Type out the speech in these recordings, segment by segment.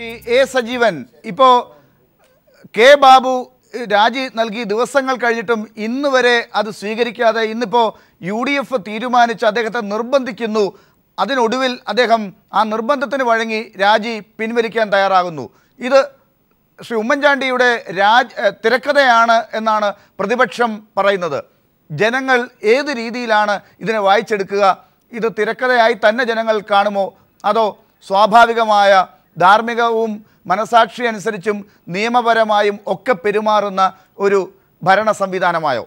Shri A Sajeevan ഇപ്പോ K Babu ഏഹ്, രാജി നൽകി ദിവസങ്ങൾ കഴിഞ്ഞിട്ടും ഇന്ന് വരെ അത് സ്വീകരിക്കാതെ ഇന്നിപ്പോ യു ഡി എഫ് തീരുമാനിച്ച് അദ്ദേഹത്തെ നിർബന്ധിക്കുന്നു അതിനൊടുവിൽ അദ്ദേഹം ആ നിർബന്ധത്തിന് വഴങ്ങി രാജി പിൻവലിക്കാൻ തയ്യാറാകുന്നു ഇത് ശ്രീ ഉമ്മൻചാണ്ടിയുടെ രാജ് ഏഹ്, തിരക്കഥയാണ് എന്നാണ് പ്രതിപക്ഷം പറയുന്നത് ജനങ്ങൾ ഏത് രീതിയിലാണ് ഇതിനെ വായിച്ചെടുക്കുക ഇത് തിരക്കഥയായി തന്നെ ജനങ്ങൾ കാണുമോ അതോ സ്വാഭാവികമായ ധാർമ്മികവും മനസാക്ഷി അനുസരിച്ചും നിയമപരമായും ഒക്കെ പെരുമാറുന്ന ഒരു ഭരണ സംവിധാനമായോ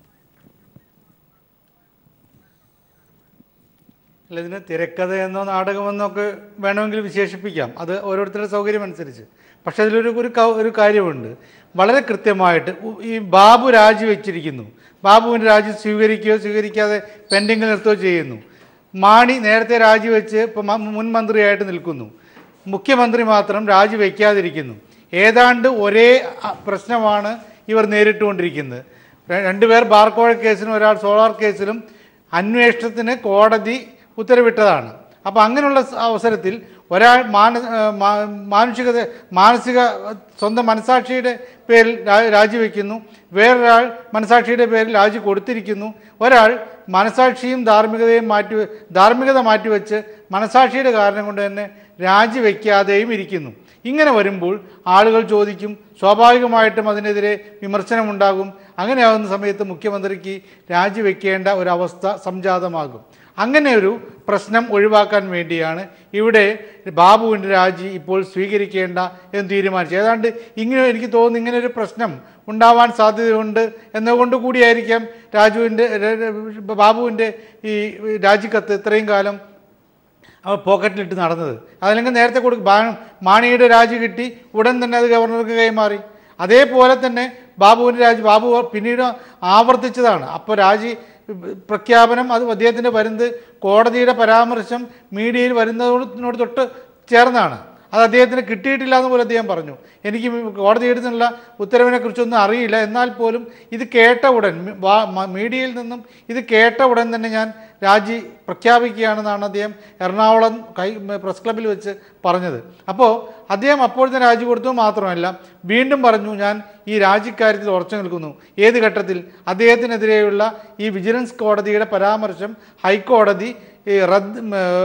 അല്ല ഇതിന് തിരക്കഥയെന്നോ നാടകമെന്നോ ഒക്കെ വേണമെങ്കിൽ വിശേഷിപ്പിക്കാം അത് ഓരോരുത്തരുടെ സൗകര്യം അനുസരിച്ച് പക്ഷേ അതിലൊരു ഒരു ക- ഒരു കാര്യമുണ്ട് വളരെ കൃത്യമായിട്ട് ഉ- ഈ ബാബു രാജിവെച്ചിരിക്കുന്നു ബാബുവിൻ്റെ രാജി സ്വീകരിക്കുകയോ സ്വീകരിക്കാതെ പെൻഡിങ്ങിൽ നിർത്തുകയോ ചെയ്യുന്നു മാണി നേരത്തെ രാജിവെച്ച് ഇപ്പോൾ മുൻ മന്ത്രിയായിട്ട് നിൽക്കുന്നു മുഖ്യമന്ത്രി മാത്രം രാജിവെക്കാതിരിക്കുന്നു ഏതാണ്ട് ഒരേ അ, പ്രശ്നമാണ് ഇവർ നേരിട്ടുകൊണ്ടിരിക്കുന്നത് ര- രണ്ടുപേർ ബാർക്കോഴ കേസിലും ഒരാൾ സോളാർ കേസിലും അന്വേഷണത്തിന് കോടതി ഉത്തരവിട്ടതാണ് അപ്പോൾ അങ്ങനെയുള്ള സ- അവസരത്തിൽ ഒരാൾ മാന ആ, മാ- മാനുഷികത മാനസിക സ്വന്തം മനസാക്ഷിയുടെ പേരിൽ രാ- രാജിവെക്കുന്നു വേറൊരാൾ മനസാക്ഷിയുടെ പേരിൽ രാജി കൊടുത്തിരിക്കുന്നു ഒരാൾ മനസാക്ഷിയും ധാർമ്മികതയും മാറ്റി ധാർമ്മികത മാറ്റിവെച്ച് മനസാക്ഷിയുടെ കാരണം കൊണ്ട് തന്നെ രാജിവെക്കാതെയും ഇരിക്കുന്നു ഇങ്ങനെ വരുമ്പോൾ ആളുകൾ ചോദിക്കും സ്വാഭാവികമായിട്ടും അതിനെതിരെ വിമർശനമുണ്ടാകും അങ്ങനെയാകുന്ന സമയത്ത് മുഖ്യമന്ത്രിക്ക് രാജിവെക്കേണ്ട ഒരവസ്ഥ സംജാതമാകും അങ്ങനെ ഒരു പ്രശ്നം ഒഴിവാക്കാൻ വേണ്ടിയാണ് ഇവിടെ ബാബുവിൻ്റെ രാജി ഇപ്പോൾ സ്വീകരിക്കേണ്ട എന്ന് തീരുമാനിച്ചു ഏതാണ്ട് ഇങ്ങനെ എനിക്ക് തോന്നുന്നു ഇങ്ങനെ ഒരു പ്രശ്നം ഉണ്ടാവാൻ സാധ്യതയുണ്ട് എന്നതുകൊണ്ട് കൂടിയായിരിക്കാം രാജുവിൻ്റെ ബാബുവിൻ്റെ ഈ രാജിക്കത്ത് ഇത്രയും കാലം അവർ പോക്കറ്റിലിട്ട് നടന്നത് അതല്ലെങ്കിൽ നേരത്തെ കൊടുക്കും ബാ- മാണിയുടെ രാജി കിട്ടി ഉടൻ തന്നെ അത് ഗവർണർക്ക് കൈമാറി അതേപോലെ തന്നെ ബാബുവിൻ്റെ രാജി ബാബു പിന്നീട് ആവർത്തിച്ചതാണ് അപ്പോൾ രാജി പ്രഖ്യാപനം അത് അദ്ദേഹത്തിൻ്റെ വരുന്നത് കോടതിയുടെ പരാമർശം മീഡിയയിൽ വരുന്നതിനോട് തൊട്ട് ചേർന്നാണ് അത് അദ്ദേഹത്തിന് കിട്ടിയിട്ടില്ല എന്ന് പോലും അദ്ദേഹം പറഞ്ഞു എനിക്ക് കോടതി എടുത്തുള്ള ഉത്തരവിനെ കുറിച്ചൊന്നും അറിയില്ല എന്നാൽ പോലും ഇത് കേട്ട ഉടൻ മി- വാ- മ- മീഡിയയിൽ നിന്നും ഇത് കേട്ട ഉടൻ തന്നെ ഞാൻ രാജി പ്രഖ്യാപിക്കുകയാണെന്നാണ് അദ്ദേഹം എറണാകുളം കൈ പ്രസ് ക്ലബ്ബിൽ വെച്ച് പറഞ്ഞത് അപ്പോൾ അദ്ദേഹം അപ്പോൾ തന്നെ രാജി കൊടുത്തു മാത്രമല്ല വീണ്ടും പറഞ്ഞു ഞാൻ ഈ രാജിക്കാര്യത്തിൽ ഉറച്ചു നിൽക്കുന്നു ഏത് ഘട്ടത്തിൽ അദ്ദേഹത്തിനെതിരെയുള്ള ഈ വിജിലൻസ് കോടതിയുടെ പരാമർശം ഹൈക്കോടതി ഈ റദ്ദ്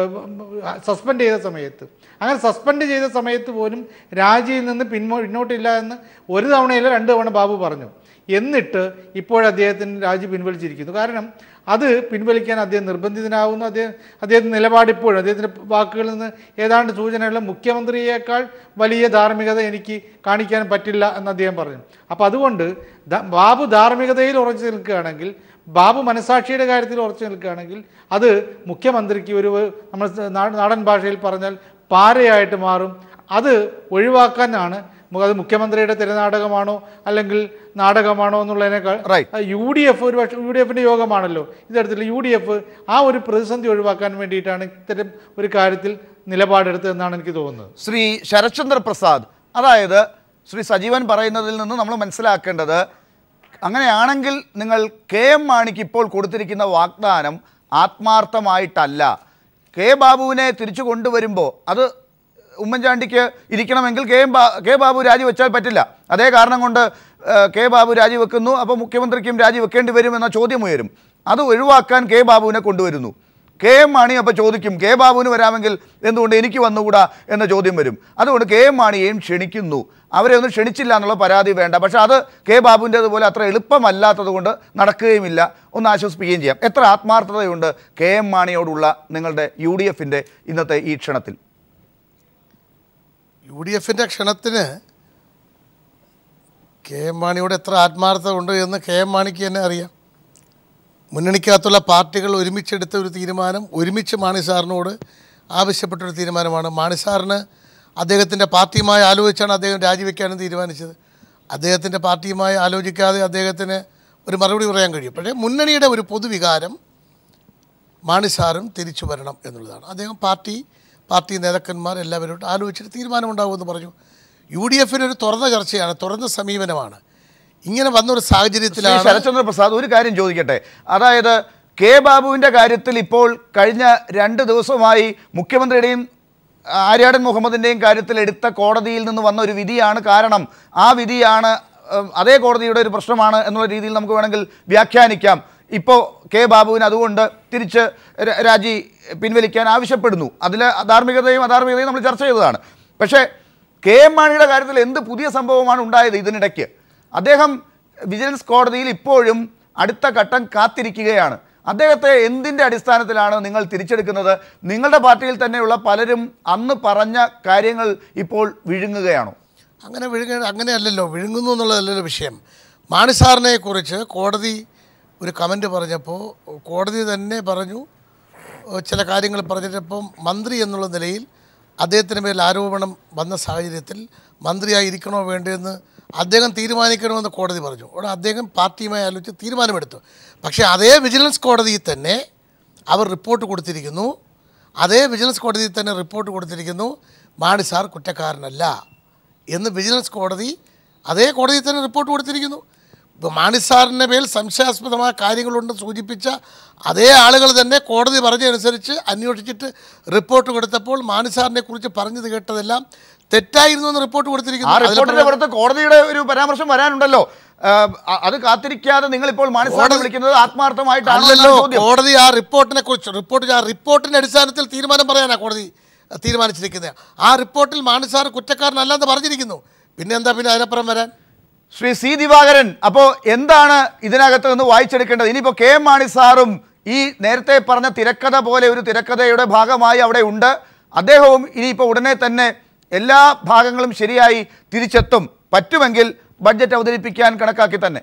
സസ്പെൻഡ് ചെയ്ത സമയത്ത് അങ്ങനെ സസ്പെൻഡ് ചെയ്ത സമയത്ത് പോലും രാജിയിൽ നിന്ന് പിൻമോ പിന്നോട്ടില്ല എന്ന് ഒരു തവണയില്ല രണ്ട് തവണ ബാബു പറഞ്ഞു എന്നിട്ട് ഇപ്പോൾ അദ്ദേഹത്തിന് രാജി പിൻവലിച്ചിരിക്കുന്നു കാരണം അത് പിൻവലിക്കാൻ അദ്ദേഹം നിർബന്ധിതനാകുന്നു അദ്ദേഹം അദ്ദേഹത്തിൻ്റെ നിലപാട് ഇപ്പോഴും അദ്ദേഹത്തിൻ്റെ വാക്കുകളിൽ നിന്ന് ഏതാണ്ട് സൂചനയുള്ള മുഖ്യമന്ത്രിയേക്കാൾ വലിയ ധാർമ്മികത എനിക്ക് കാണിക്കാൻ പറ്റില്ല എന്ന് അദ്ദേഹം പറഞ്ഞു അപ്പോൾ അതുകൊണ്ട് ദ- ബാബു ധാർമ്മികതയിൽ ഉറച്ചു നിൽക്കുകയാണെങ്കിൽ ബാബു മനസാക്ഷിയുടെ കാര്യത്തിൽ ഉറച്ചു നിൽക്കുകയാണെങ്കിൽ അത് മുഖ്യമന്ത്രിക്ക് ഒരു നമ്മൾ നാ- നാടൻ ഭാഷയിൽ പറഞ്ഞാൽ പാരയായിട്ട് മാറും അത് ഒഴിവാക്കാനാണ് മു- അത് മുഖ്യമന്ത്രിയുടെ തിരനാടകമാണോ അല്ലെങ്കിൽ നാടകമാണോ എന്നുള്ളതിനേക്കാൾ Right. യു ഡി എഫ് ഒരു പക്ഷേ യു ഡി എഫിൻ്റെ യോഗമാണല്ലോ ഇത്തരത്തിൽ യു ഡി എഫ് ആ ഒരു പ്രതിസന്ധി ഒഴിവാക്കാൻ വേണ്ടിയിട്ടാണ് ഇത്തരം ഒരു കാര്യത്തിൽ നിലപാടെടുത്തതെന്നാണ് എനിക്ക് തോന്നുന്നത് ശ്രീ ശരത്ചന്ദ്ര പ്രസാദ് അതായത് ശ്രീ സജീവൻ പറയുന്നതിൽ നിന്ന് നമ്മൾ മനസ്സിലാക്കേണ്ടത് അങ്ങനെയാണെങ്കിൽ നിങ്ങൾ കെ എം മാണിക്ക് ഇപ്പോൾ കൊടുത്തിരിക്കുന്ന വാഗ്ദാനം ആത്മാർത്ഥമായിട്ടല്ല കെ ബാബുവിനെ തിരിച്ചു കൊണ്ടുവരുമ്പോൾ അത് ഉമ്മൻചാണ്ടിക്ക് ഇരിക്കണമെങ്കിൽ കെ എം ബാ കെ ബാബു രാജിവെച്ചാൽ പറ്റില്ല അതേ കാരണം കൊണ്ട് ഏഹ്, കെ ബാബു രാജിവെക്കുന്നു അപ്പോൾ മുഖ്യമന്ത്രിക്കും രാജിവെക്കേണ്ടി വരും എന്ന ചോദ്യം ഉയരും അത് ഒഴിവാക്കാൻ കെ ബാബുവിനെ കൊണ്ടുവരുന്നു കെ എം മാണി അപ്പോൾ ചോദിക്കും കെ ബാബുവിന് വരാമെങ്കിൽ എന്തുകൊണ്ട് എനിക്ക് വന്നുകൂടാ എന്ന ചോദ്യം വരും അതുകൊണ്ട് കെ എം മാണിയെയും ക്ഷണിക്കുന്നു അവരെ ഒന്നും ക്ഷണിച്ചില്ല എന്നുള്ള പരാതി വേണ്ട പക്ഷെ അത് കെ ബാബുവിൻ്റെതുപോലെ അത്ര എളുപ്പമല്ലാത്തത് കൊണ്ട് നടക്കുകയുമില്ല ഒന്ന് ആശ്വസിപ്പിക്കുകയും ചെയ്യാം എത്ര ആത്മാർത്ഥതയുണ്ട് കെ എം മാണിയോടുള്ള നിങ്ങളുടെ യു ഡി എഫിൻ്റെ ഇന്നത്തെ ഈ ക്ഷണത്തിൽ യു ഡി എഫിൻ്റെ ക്ഷണത്തിന് കെ എം മാണിയോട് എത്ര ആത്മാർത്ഥത ഉണ്ട് എന്ന് കെ എം മാണിക്ക് തന്നെ അറിയാം മുന്നണിക്കകത്തുള്ള പാർട്ടികൾ ഒരുമിച്ചെടുത്ത ഒരു തീരുമാനം ഒരുമിച്ച് മാണി സാറിനോട് ആവശ്യപ്പെട്ടൊരു തീരുമാനമാണ് മാണി സാറിന് അദ്ദേഹത്തിൻ്റെ പാർട്ടിയുമായി ആലോചിച്ചാണ് അദ്ദേഹം രാജിവെക്കാനും തീരുമാനിച്ചത് അദ്ദേഹത്തിൻ്റെ പാർട്ടിയുമായി ആലോചിക്കാതെ അദ്ദേഹത്തിന് ഒരു മറുപടി പറയാൻ കഴിയും പക്ഷേ മുന്നണിയുടെ ഒരു പൊതുവികാരം മാണി സാറും തിരിച്ചു വരണം എന്നുള്ളതാണ് അദ്ദേഹം പാർട്ടി പാർട്ടി നേതാക്കന്മാർ എല്ലാവരോടും ആലോചിച്ചിട്ട് തീരുമാനമുണ്ടാകുമെന്ന് പറഞ്ഞു യു ഡി എഫിന് ഒരു തുറന്ന ചർച്ചയാണ് തുറന്ന സമീപനമാണ് ഇങ്ങനെ വന്നൊരു ശ്രീ സാഹചര്യത്തിലാണ് ശരത്ചന്ദ്ര പ്രസാദ് ഒരു കാര്യം ചോദിക്കട്ടെ അതായത് കെ ബാബുവിൻ്റെ കാര്യത്തിൽ ഇപ്പോൾ കഴിഞ്ഞ രണ്ട് ദിവസമായി മുഖ്യമന്ത്രിയുടെയും ആര്യാടൻ മുഹമ്മദിൻ്റെയും കാര്യത്തിൽ എടുത്ത കോടതിയിൽ നിന്ന് വന്ന ഒരു വിധിയാണ് കാരണം ആ വിധിയാണ് ഏഹ്, അതേ കോടതിയുടെ ഒരു പ്രശ്നമാണ് എന്നുള്ള രീതിയിൽ നമുക്ക് വേണമെങ്കിൽ വ്യാഖ്യാനിക്കാം ഇപ്പോൾ കെ ബാബുവിന് അതുകൊണ്ട് തിരിച്ച് ര- രാജി പിൻവലിക്കാൻ ആവശ്യപ്പെടുന്നു അതിൽ ധാർമ്മികതയും അധാർമികതയും നമ്മൾ ചർച്ച ചെയ്തതാണ് പക്ഷേ കെ എം മാണിയുടെ കാര്യത്തിൽ എന്ത് പുതിയ സംഭവമാണ് ഉണ്ടായത് ഇതിനിടയ്ക്ക് അദ്ദേഹം വിജിലൻസ് കോടതിയിൽ ഇപ്പോഴും അടുത്ത ഘട്ടം കാത്തിരിക്കുകയാണ് അദ്ദേഹത്തെ എന്തിൻ്റെ അടിസ്ഥാനത്തിലാണ് നിങ്ങൾ തിരിച്ചെടുക്കുന്നത് നിങ്ങളുടെ പാർട്ടിയിൽ തന്നെയുള്ള പലരും അന്ന് പറഞ്ഞ കാര്യങ്ങൾ ഇപ്പോൾ വിഴുങ്ങുകയാണോ അങ്ങനെ വിഴുങ്ങ അങ്ങനെയല്ലല്ലോ വിഴുങ്ങുന്നു എന്നുള്ളതല്ലല്ലോ വിഷയം മാണിസാറിനെ കുറിച്ച് കോടതി ഒരു കമൻറ്റ് പറഞ്ഞപ്പോൾ കോടതി തന്നെ പറഞ്ഞു ഏഹ് ചില കാര്യങ്ങൾ പറഞ്ഞിട്ടപ്പം മന്ത്രി എന്നുള്ള നിലയിൽ അദ്ദേഹത്തിന് മേൽ ആരോപണം വന്ന സാഹചര്യത്തിൽ മന്ത്രിയായിരിക്കണോ വേണ്ടതെന്ന് അദ്ദേഹം തീരുമാനിക്കണമെന്ന് കോടതി പറഞ്ഞു ഉടനെ അദ്ദേഹം പാർട്ടിയുമായി ആലോചിച്ച് തീരുമാനമെടുത്തു പക്ഷേ അതേ വിജിലൻസ് കോടതിയിൽ തന്നെ അവർ റിപ്പോർട്ട് കൊടുത്തിരിക്കുന്നു അതേ വിജിലൻസ് കോടതിയിൽ തന്നെ റിപ്പോർട്ട് കൊടുത്തിരിക്കുന്നു മാണി സാർ കുറ്റക്കാരനല്ല എന്ന് വിജിലൻസ് കോടതി അതേ കോടതിയിൽ തന്നെ റിപ്പോർട്ട് കൊടുത്തിരിക്കുന്നു ഇപ്പോൾ മാണി സാറിൻ്റെ മേൽ സംശയാസ്പദമായ കാര്യങ്ങളുണ്ടെന്ന് സൂചിപ്പിച്ച അതേ ആളുകൾ തന്നെ കോടതി പറഞ്ഞതനുസരിച്ച് അന്വേഷിച്ചിട്ട് റിപ്പോർട്ട് കൊടുത്തപ്പോൾ മാണി സാറിനെ കുറിച്ച് പറഞ്ഞത് കേട്ടതെല്ലാം തെറ്റായിരുന്നു എന്ന് റിപ്പോർട്ട് ആ കൊടുത്തിരിക്കുന്നു റിപ്പോർട്ടിന്റെ അതിൽ പുറത്ത് കോടതിയുടെ ഒരു പരാമർശം വരാനുണ്ടല്ലോ ആഹ് അ- അത് കാത്തിരിക്കാതെ നിങ്ങൾ ഇപ്പോൾ മാണിസാറിനെ കോടതി- വിളിക്കുന്നത് ആത്മാർത്ഥമായിട്ടാണോ അല്ലല്ലോ എന്നാണ് ചോദ്യം കോടതി ആ റിപ്പോർട്ടിനെ കുറിച്ച് റിപ്പോർട്ട് ആ റിപ്പോർട്ടിന്റെ അടിസ്ഥാനത്തിൽ തീരുമാനം പറയാനാണ് കോടതി അഹ്, തീരുമാനിച്ചിരിക്കുന്നത് ആ റിപ്പോർട്ടിൽ മാണി സാർ കുറ്റക്കാരനല്ലെന്ന് പറഞ്ഞിരിക്കുന്നു പിന്നെ എന്താ പിന്നെ അതിനപ്പുറം വരാൻ ശ്രീ സി ദിവാകരൻ അപ്പോൾ എന്താണ് ഇതിനകത്ത് നിന്ന് വായിച്ചെടുക്കേണ്ടത് ഇനിയിപ്പോൾ കെ എം മാണി സാറും ഈ നേരത്തെ പറഞ്ഞ തിരക്കഥ പോലെ ഒരു തിരക്കഥയുടെ ഭാഗമായി അവിടെ ഉണ്ട് അദ്ദേഹവും ഇനിയിപ്പോൾ ഉടനെ തന്നെ എല്ലാ ഭാഗങ്ങളും ശരിയായി തിരിച്ചെത്തും പറ്റുമെങ്കിൽ ബഡ്ജറ്റ് അവതരിപ്പിക്കാൻ കണക്കാക്കി തന്നെ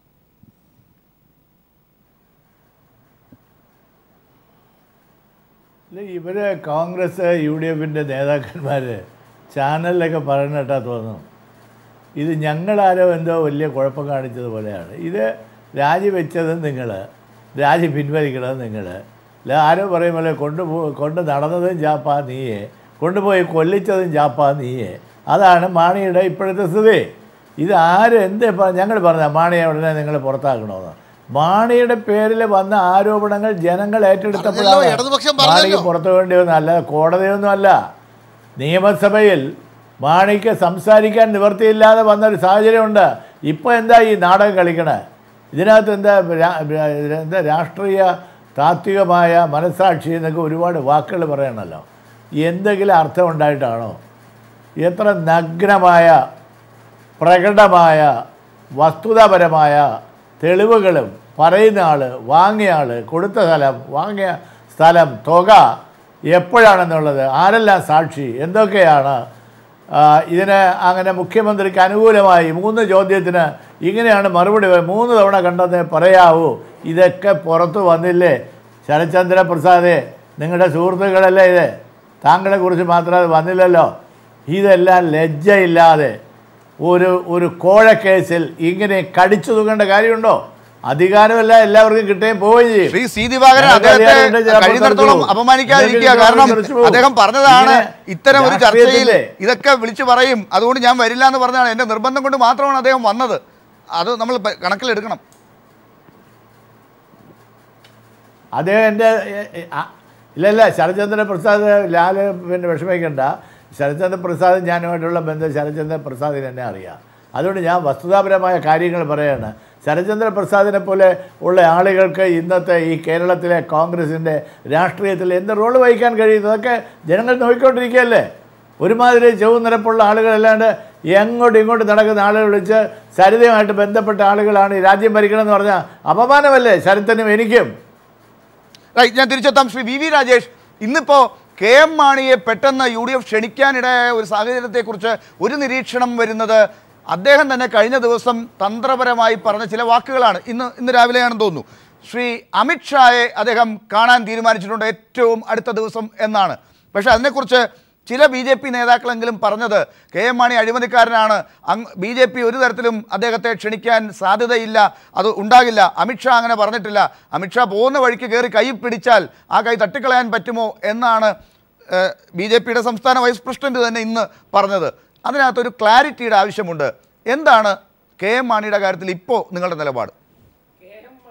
ഇല്ല ഇവര് കോൺഗ്രസ് യു ഡി എഫിൻ്റെ നേതാക്കന്മാർ ചാനലിലൊക്കെ പറയുന്ന കേട്ടാ തോന്നുന്നു ഇത് ഞങ്ങളാരോ എന്തോ വലിയ കുഴപ്പം കാണിച്ചതുപോലെയാണ് ഇത് രാജിവെച്ചത് നിങ്ങൾ രാജി പിൻവലിക്കണത് നിങ്ങൾ ആരോ പറയും പോലെ കൊണ്ടുപോ കൊണ്ട് നടന്നതും ജാപ്പാ നീയെ കൊണ്ടുപോയി കൊല്ലിച്ചതും ജാപ്പാ നീയെ അതാണ് മാണിയുടെ ഇപ്പോഴത്തെ സ്ഥിതി ഇത് ആര് എന്ത് ഞങ്ങൾ പറഞ്ഞ മാണിയെ ഉടനെ നിങ്ങൾ പുറത്താക്കണമെന്ന് മാണിയുടെ പേരിൽ വന്ന ആരോപണങ്ങൾ ജനങ്ങൾ പറഞ്ഞല്ലോ, ഏറ്റെടുത്തപ്പോഴാണ് ഇടതുപക്ഷം മാണിക്ക് പറഞ്ഞല്ലോ. പുറത്തു വേണ്ടി വന്ന അല്ല കോടതിയൊന്നും അല്ല നിയമസഭയിൽ മാണിക്ക് സംസാരിക്കാൻ നിവൃത്തിയില്ലാതെ വന്നൊരു സാഹചര്യമുണ്ട് ഇപ്പോൾ എന്താ ഈ നാടകം കളിക്കണേ ഇതിനകത്ത് എന്താ രാ- രാ- എന്താ രാഷ്ട്രീയ താത്വികമായ മനസാക്ഷി എന്നൊക്കെ ഒരുപാട് വാക്കുകൾ പറയണമല്ലോ എന്തെങ്കിലും അർത്ഥം ഉണ്ടായിട്ടാണോ എത്ര നഗ്നമായ പ്രകടമായ വസ്തുതാപരമായ തെളിവുകളും പറയുന്ന ആൾ വാങ്ങിയ ആൾ കൊടുത്ത സ്ഥലം വാങ്ങിയ സ്ഥലം തുക എപ്പോഴാണെന്നുള്ളത് ആരെല്ലാം സാക്ഷി എന്തൊക്കെയാണ് ആ, ഇതിന് അങ്ങനെ മുഖ്യമന്ത്രിക്ക് അനുകൂലമായി മൂന്ന് ചോദ്യത്തിന് ഇങ്ങനെയാണ് മറുപടി വ- മൂന്ന് തവണ കണ്ടെന്ന് പറയാവൂ ഇതൊക്കെ പുറത്തു വന്നില്ലേ ശരത്ചന്ദ്ര പ്രസാദേ നിങ്ങളുടെ സുഹൃത്തുക്കളല്ലേ ഇത് താങ്കളെ കുറിച്ച് മാത്രം അത് വന്നില്ലല്ലോ ഇതെല്ലാം ലജ്ജയില്ലാതെ ഒരു ഒരു കോഴക്കേസിൽ ഇങ്ങനെ കടിച്ചു തൂങ്ങേണ്ട കാര്യമുണ്ടോ അധികാരമല്ല എല്ലാവർക്കും കിട്ടുകയും പോവുകയും ചെയ്യും ശ്രീ സി ദിവാകരൻ ഞങ്ങൾക്ക് അദ്ദേഹത്തെ അധികാരമുണ്ട്, ചിലപ്പോൾ കഴിയുന്നിടത്തോളം തെറിച്ചു പോകും. അപമാനിക്കാതിരിക്കുക ചിലപ്പോൾ കാരണം തെറിച്ചു പോകും. അദ്ദേഹം പറഞ്ഞതാണ് ഇങ്ങനെ ഇത്തരം ഒരു ചർച്ചയിൽ രാഷ്ട്രീയത്തിലെ ഇതൊക്കെ വിളിച്ചു പറയും അതുകൊണ്ട് ഞാൻ വരില്ല എന്ന് പറഞ്ഞാണ് എന്റെ നിർബന്ധം കൊണ്ട് മാത്രമാണ് അദ്ദേഹം വന്നത് അത് നമ്മൾ പ- കണക്കിലെടുക്കണം അദ്ദേഹം എൻ്റെ എ- എ- ആ- ഇല്ല ഇല്ല ശരത്ചന്ദ്ര പ്രസാദ് ലാല് പിന്നെ വിഷമിക്കണ്ട ശരത്ചന്ദ്ര പ്രസാദ് ഞാനുമായിട്ടുള്ള ബന്ധം ശരത്ചന്ദ്ര പ്രസാദിന് എന്നെ അറിയാം അതുകൊണ്ട് ഞാൻ വസ്തുതാപരമായ കാര്യങ്ങൾ പറയാണ് ശരത്ചന്ദ്ര പ്രസാദിനെ പോലെ ഉള്ള ആളുകൾക്ക് ഇന്നത്തെ ഈ കേരളത്തിലെ കോൺഗ്രസിൻ്റെ രാഷ്ട്രീയത്തിൽ എന്ത് റോള് വഹിക്കാൻ കഴിയുന്നതൊക്കെ ജനങ്ങൾ നോക്കിക്കൊണ്ടിരിക്കുകയല്ലേ ഒരുമാതിരി ചെവു നിരപ്പുള്ള ആളുകളല്ലാണ്ട് എങ്ങോട്ടും ഇങ്ങോട്ടും നടക്കുന്ന ആളുകൾ വിളിച്ച് സരിതയുമായിട്ട് ബന്ധപ്പെട്ട ആളുകളാണ് ഈ രാജ്യം ഭരിക്കണമെന്ന് പറഞ്ഞാൽ അപമാനമല്ലേ ശരത്തിനും എനിക്കും റൈറ്റ് ഞാൻ തിരിച്ചെത്താം ശ്രീ വി വി രാജേഷ് ഇന്നിപ്പോൾ കെ എം മാണിയെ പെട്ടെന്ന് യു ഡി എഫ് ക്ഷണിക്കാനിടയായ ഒരു സാഹചര്യത്തെക്കുറിച്ച് ഒരു നിരീക്ഷണം വരുന്നത് അദ്ദേഹം തന്നെ കഴിഞ്ഞ ദിവസം തന്ത്രപരമായി പറഞ്ഞ ചില വാക്കുകളാണ് ഇന്ന് ഇന്ന് രാവിലെയാണെന്ന് തോന്നുന്നു ശ്രീ അമിത്ഷായെ അദ്ദേഹം കാണാൻ തീരുമാനിച്ചിട്ടുണ്ട് ഏറ്റവും അടുത്ത ദിവസം എന്നാണ് പക്ഷേ അതിനെക്കുറിച്ച് ചില ബി ജെ പി നേതാക്കളെങ്കിലും പറഞ്ഞത് കെ എം മാണി അഴിമതിക്കാരനാണ് അങ് ബി ജെ പി ഒരു തരത്തിലും അദ്ദേഹത്തെ ക്ഷണിക്കാൻ സാധ്യതയില്ല അത് ഉണ്ടാകില്ല അമിത്ഷാ അങ്ങനെ പറഞ്ഞിട്ടില്ല അമിത്ഷാ പോകുന്ന വഴിക്ക് കയറി കൈ പിടിച്ചാൽ ആ കൈ തട്ടിക്കളയാൻ പറ്റുമോ എന്നാണ് ബി ജെ പിയുടെ സംസ്ഥാന വൈസ് പ്രസിഡന്റ് തന്നെ ഇന്ന് പറഞ്ഞത് അതിനകത്തൊരു ക്ലാരിറ്റിയുടെ ആവശ്യമുണ്ട് എന്താണ് കെ എം മാണിയുടെ കാര്യത്തിൽ ഇപ്പോൾ നിങ്ങളുടെ നിലപാട് കെ എം മാണി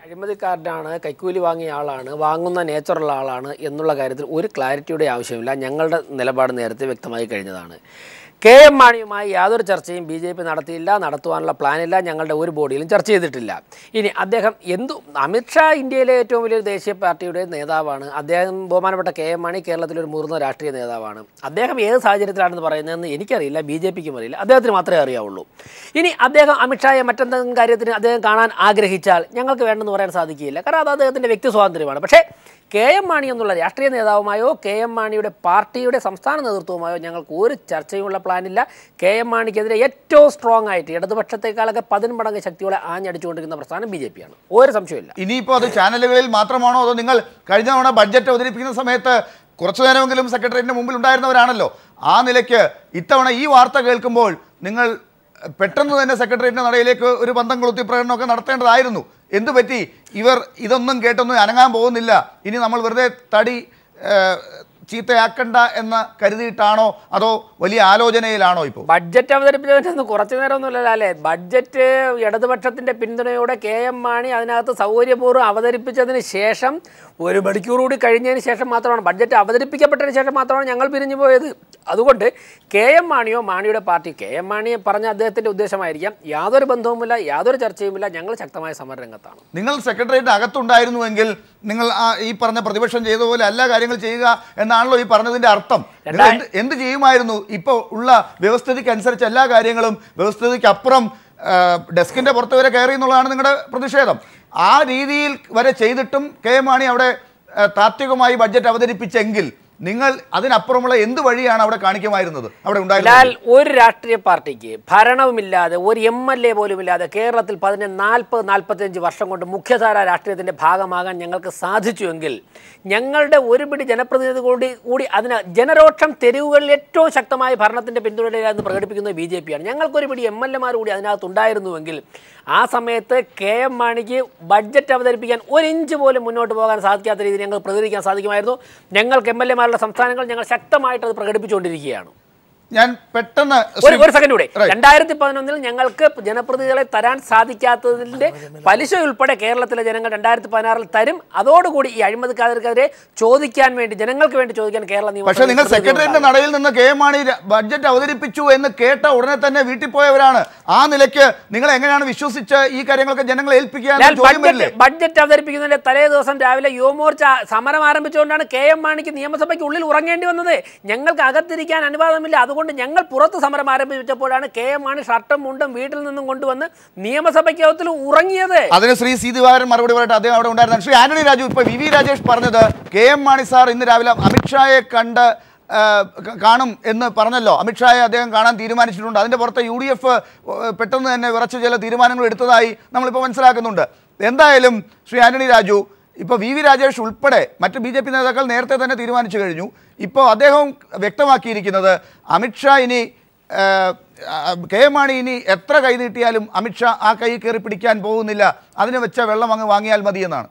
അഴിമതിക്കാരനാണ് കൈക്കൂലി വാങ്ങിയ ആളാണ് വാങ്ങുന്ന നേച്ചറുള്ള ആളാണ് എന്നുള്ള കാര്യത്തിൽ ഒരു ക്ലാരിറ്റിയുടെ ആവശ്യമില്ല ഞങ്ങളുടെ നിലപാട് നേരത്തെ വ്യക്തമായി കഴിഞ്ഞതാണ് കെ എം മാണിയുമായി യാതൊരു ചർച്ചയും ബി ജെ പി നടത്തിയില്ല നടത്തുവാനുള്ള പ്ലാനില്ല ഞങ്ങളുടെ ഒരു ബോഡിയിലും ചർച്ച ചെയ്തിട്ടില്ല ഇനി അദ്ദേഹം എന്തു അമിത്ഷാ ഇന്ത്യയിലെ ഏറ്റവും വലിയൊരു ദേശീയ പാർട്ടിയുടെ നേതാവാണ് അദ്ദേഹം ബഹുമാനപ്പെട്ട കെ എം മാണി കേരളത്തിലെ ഒരു മുതിർന്ന രാഷ്ട്രീയ നേതാവാണ് അദ്ദേഹം ഏത് സാഹചര്യത്തിലാണെന്ന് പറയുന്നതെന്ന് എനിക്കറിയില്ല ബി ജെ പിക്കും അറിയില്ല അദ്ദേഹത്തിന് മാത്രമേ അറിയാവുള്ളൂ ഇനി അദ്ദേഹം അമിത്ഷായെ മറ്റെന്തെങ്കിലും കാര്യത്തിന് അദ്ദേഹം കാണാൻ ആഗ്രഹിച്ചാൽ ഞങ്ങൾക്ക് വേണ്ടെന്ന് പറയാൻ സാധിക്കില്ല കാരണം അത് അദ്ദേഹത്തിൻ്റെ വ്യക്തി സ്വാതന്ത്ര്യമാണ് പക്ഷേ കെ എം മാണി എന്നുള്ള രാഷ്ട്രീയ നേതാവുമായോ കെ എം മാണിയുടെ പാർട്ടിയുടെ സംസ്ഥാന നേതൃത്വവുമായോ ഞങ്ങൾക്ക് ഒരു ചർച്ചയുമുള്ള പ്ലാനില്ല കെ എം മാണിക്കെതിരെ ഏറ്റവും സ്ട്രോങ് ആയിട്ട് ഇടതുപക്ഷത്തെക്കാളൊക്കെ പതിന്മടങ്ങ് ശക്തിയോടെ ആഞ്ഞടിച്ചുകൊണ്ടിരിക്കുന്ന പ്രസ്ഥാനം ബി ജെ പിയാണ് ഒരു സംശയമില്ല ഇനിയിപ്പോൾ അത് ചാനലുകളിൽ മാത്രമാണോ അതോ നിങ്ങൾ കഴിഞ്ഞ തവണ ബഡ്ജറ്റ് അവതരിപ്പിക്കുന്ന സമയത്ത് കുറച്ചു നേരമെങ്കിലും സെക്രട്ടറിയേറ്റിന് മുമ്പിൽ ഉണ്ടായിരുന്നവരാണല്ലോ ആ നിലയ്ക്ക് ഇത്തവണ ഈ വാർത്ത കേൾക്കുമ്പോൾ നിങ്ങൾ പെട്ടെന്ന് തന്നെ സെക്രട്ടേറിയറ്റിന്റെ നടയിലേക്ക് ഒരു പന്തം കൊളുത്തി പ്രകടനമൊക്കെ നടത്തേണ്ടതായിരുന്നു എന്തു പറ്റി ഇവർ ഇതൊന്നും കേട്ടൊന്നും അനങ്ങാൻ പോകുന്നില്ല ഇനി നമ്മൾ വെറുതെ തടി ഏഹ്, ചീത്തയാക്കണ്ട എന്ന് കരുതിയിട്ടാണോ അതോ വലിയ ആലോചനയിലാണോ ഇപ്പോൾ ബഡ്ജറ്റ് അവതരിപ്പിച്ചതിന് കുറച്ചു നേരമൊന്നുമില്ലല്ലോ അല്ലേ ബഡ്ജറ്റ് ഇടതുപക്ഷത്തിന്റെ പിന്തുണയോടെ കെ എം മാണി അതിനകത്ത് സൗകര്യപൂർവ്വം അവതരിപ്പിച്ചതിന് ശേഷം ഒരു മണിക്കൂർ കൂടി കഴിഞ്ഞതിന് ശേഷം മാത്രമാണ് ബഡ്ജറ്റ് അവതരിപ്പിക്കപ്പെട്ടതിന് ശേഷം മാത്രമാണ് ഞങ്ങൾ പിരിഞ്ഞു പോയത് അതുകൊണ്ട് കെ എം മാണിയോ മാണിയുടെ പാർട്ടി കെ എം മാണിയെ പറഞ്ഞ അദ്ദേഹത്തിന്റെ ഉദ്ദേശമായിരിക്കാം യാതൊരു ബന്ധവുമില്ല യാതൊരു ചർച്ചയുമില്ല ഞങ്ങൾ ശക്തമായ സമരരംഗത്താണ് നിങ്ങൾ സെക്രട്ടേറിയറ്റ് അകത്തുണ്ടായിരുന്നുവെങ്കിൽ നിങ്ങൾ ആ ഈ പറഞ്ഞ പ്രതിപക്ഷം ചെയ്ത പോലെ എല്ലാ കാര്യങ്ങൾ ചെയ്യുക എന്നാണല്ലോ ഈ പറഞ്ഞതിന്റെ അർത്ഥം നിങ്ങൾ എന്ത് എന്ത് ചെയ്യുമായിരുന്നു ഇപ്പോൾ ഉള്ള വ്യവസ്ഥിതിക്ക് അനുസരിച്ച് എല്ലാ കാര്യങ്ങളും വ്യവസ്ഥിതിക്ക് അപ്പുറം ആ, ഡെസ്കിന്റെ പുറത്ത് വരെ കയറി എന്നുള്ളതാണ് നിങ്ങളുടെ പ്രതിഷേധം ആ രീതിയിൽ വരെ ചെയ്തിട്ടും കെ എം മാണി അവിടെ ആ, താത്വികമായി ബഡ്ജറ്റ് അവതരിപ്പിച്ചെങ്കിൽ നിങ്ങൾ അതിനപ്പുറമുള്ള എന്ത് വഴിയാണ് അവിടെ കാണിക്കുമായിരുന്നത് അവിടെ ലാൽ ഉണ്ടായിരുന്നത് ഒരു രാഷ്ട്രീയ പാർട്ടിക്ക് ഭരണവുമില്ലാതെ ഒരു എം എൽ എ പോലും ഇല്ലാതെ കേരളത്തിൽ പതിനെ നാൽപ്പത് നാൽപ്പത്തഞ്ച് വർഷം കൊണ്ട് മുഖ്യധാര രാഷ്ട്രീയത്തിൻ്റെ ഭാഗമാകാൻ ഞങ്ങൾക്ക് സാധിച്ചുവെങ്കിൽ ഞങ്ങളുടെ ഒരു പിടി ജനപ്രതിനിധി കൂടി കൂടി അതിന് ജനരോക്ഷം തെരുവുകളിൽ ഏറ്റവും ശക്തമായ ഭരണത്തിൻ്റെ പിന്തുണയിലായിരുന്നു പ്രകടിപ്പിക്കുന്നത് ബി ജെ പിയാണ് ഞങ്ങൾക്കൊരു പിടി എം എൽ എമാർ കൂടി അതിനകത്ത് ഉണ്ടായിരുന്നുവെങ്കിൽ ആ സമയത്ത് കെ എം മാണിക്ക് ബഡ്ജറ്റ് അവതരിപ്പിക്കാൻ ഒരു ഇഞ്ച് പോലും മുന്നോട്ട് പോകാൻ സാധിക്കാത്ത രീതിയിൽ ഞങ്ങൾ പ്രതികരിക്കാൻ സാധിക്കുമായിരുന്നു ഞങ്ങൾക്ക് എം എൽ എമാരുടെ സംസ്ഥാനങ്ങൾ ഞങ്ങൾ ശക്തമായിട്ട് അത് പ്രകടിപ്പിച്ചുകൊണ്ടിരിക്കുകയാണ് ഞാൻ പെട്ടെന്ന് ഒരു ഒരു സെക്കൻഡ് കൂടെ Right. രണ്ടായിരത്തി പതിനൊന്നിൽ ഞങ്ങൾക്ക് ജനപ്രതിനിധികളെ തരാൻ സാധിക്കാത്തതിന്റെ പലിശ ഉൾപ്പെടെ കേരളത്തിലെ ജനങ്ങൾ രണ്ടായിരത്തി പതിനാറിൽ തരും അതോടുകൂടി ഈ അഴിമതിക്കാർക്കെതിരെ ചോദിക്കാൻ വേണ്ടി ജനങ്ങൾക്ക് വേണ്ടി ചോദിക്കാൻ കേരള നിയമസഭയിൽ പക്ഷെ നിങ്ങൾ പ്രതിനിധികൾ സെക്രട്ടറിയുടെ ഉണ്ടാകും. നടയിൽ നിന്ന് കെ എം മാണി ര- ബഡ്ജറ്റ് അവതരിപ്പിച്ചു എന്ന് കേട്ട ഉടനെ തന്നെ വീട്ടിൽ പോയവരാണ് ആ നിലയ്ക്ക് നിങ്ങൾ എങ്ങനെയാണ് വിശ്വസിച്ച് ഈ കാര്യങ്ങളൊക്കെ ജനങ്ങളെ ഏൽപ്പിക്കുക എന്ന ഞാൻ ചോദ്യം വരില്ലേ ബഡ്ജറ്റ് ബഡ്ജറ്റ് അവതരിപ്പിക്കുന്നതിന്റെ തലേ ദിവസം രാവിലെ യുവമോർച്ച സമരം ആരംഭിച്ചുകൊണ്ടാണ് കെ എം മാണിക്ക് നിയമസഭയ്ക്ക് ഉള്ളിൽ ഉറങ്ങേണ്ടി വന്നത് ഞങ്ങൾക്ക് അകത്തിരിക്കാൻ അനുവാദമില്ല അതുകൊണ്ട് ഞങ്ങൾ പുറത്ത് സമരം ആരംഭിച്ചപ്പോഴാണ് കെ എം മാണി ഷർട്ടും മുണ്ടും വീട്ടിൽ നിന്നും കൊണ്ടുവന്ന് നിയമസഭയ്ക്കകത്തിൽ ഉറങ്ങിയത് അതിന് ശ്രീ സി ദിവാകരൻ മറുപടി പറയട്ടെ അദ്ദേഹം അവിടെ ഉണ്ടായിരുന്നു ശ്രീ ആന്റണി രാജു ഇപ്പൊ വി വി രാജേഷ് പറഞ്ഞത് കെ എം മാണി സാർ ഇന്ന് രാവിലെ അമിത്ഷായെ കണ്ട് ആ, ക- കാണും എന്ന് പറഞ്ഞല്ലോ അമിത്ഷായെ അദ്ദേഹം കാണാൻ തീരുമാനിച്ചിട്ടുണ്ട് അതിന്റെ പുറത്ത് യു ഡി എഫ് പെട്ടെന്ന് തന്നെ വിറച്ച് ചില തീരുമാനങ്ങൾ എടുത്തതായി നമ്മളിപ്പോൾ മനസ്സിലാക്കുന്നുണ്ട് എന്തായാലും ശ്രീ ആന്റണി രാജു ഇപ്പോൾ വി വി രാജേഷ് ഉൾപ്പെടെ മറ്റ് ബി ജെ പി നേതാക്കൾ നേരത്തെ തന്നെ തീരുമാനിച്ചു കഴിഞ്ഞു ഇപ്പോൾ അദ്ദേഹം വ്യക്തമാക്കിയിരിക്കുന്നത് അമിത്ഷാ ഇനി ആ, ആ, കെ എം മാണി ഇനി എത്ര കൈ നീട്ടിയാലും അമിത്ഷാ ആ കൈ കയറി പിടിക്കാൻ പോകുന്നില്ല അതിന് വെച്ച വെള്ളം അങ്ങ് വാങ്ങിയാൽ മതി എന്നാണ്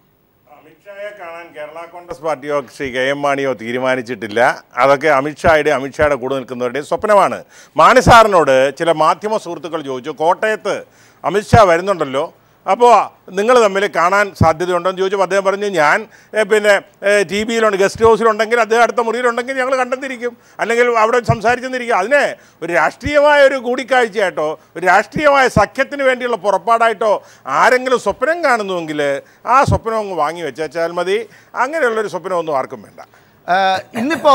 അമിത്ഷായെ കാണാൻ കേരള കോൺഗ്രസ് പാർട്ടിയോ ശ്രീ കെ എം മാണിയോ തീരുമാനിച്ചിട്ടില്ല അതൊക്കെ അമിത്ഷായുടെ അമിത്ഷായുടെ കൂടെ നിൽക്കുന്നവരുടെയും സ്വപ്നമാണ് മാണി സാറിനോട് ചില മാധ്യമ സുഹൃത്തുക്കൾ ചോദിച്ചു കോട്ടയത്ത് അമിത്ഷാ വരുന്നുണ്ടല്ലോ അപ്പോൾ നിങ്ങൾ തമ്മിൽ കാണാൻ സാധ്യതയുണ്ടോയെന്ന് ചോദിച്ചപ്പോൾ അദ്ദേഹം പറഞ്ഞു ഞാൻ ഏ, പിന്നെ ടി വിയിലുണ്ട് ഗസ്റ്റ് ഹൗസിലുണ്ടെങ്കിൽ അദ്ദേഹം അടുത്ത മുറിയിലുണ്ടെങ്കിൽ ഞങ്ങൾ കണ്ടെന്നിരിക്കും അല്ലെങ്കിൽ അവിടെ സംസാരിച്ചെന്നിരിക്കും അതിനെ ഒരു രാഷ്ട്രീയമായ ഒരു കൂടിക്കാഴ്ചയായിട്ടോ ഒരു രാഷ്ട്രീയമായ സഖ്യത്തിന് വേണ്ടിയുള്ള പുറപ്പാടായിട്ടോ ആരെങ്കിലും സ്വപ്നം കാണുന്നുവെങ്കിൽ ആ സ്വപ്നം അങ്ങ് വാങ്ങി വെച്ചാൽ മതി അങ്ങനെയുള്ളൊരു സ്വപ്നമൊന്നും ആർക്കും വേണ്ട ആഹ് ഇന്നിപ്പോ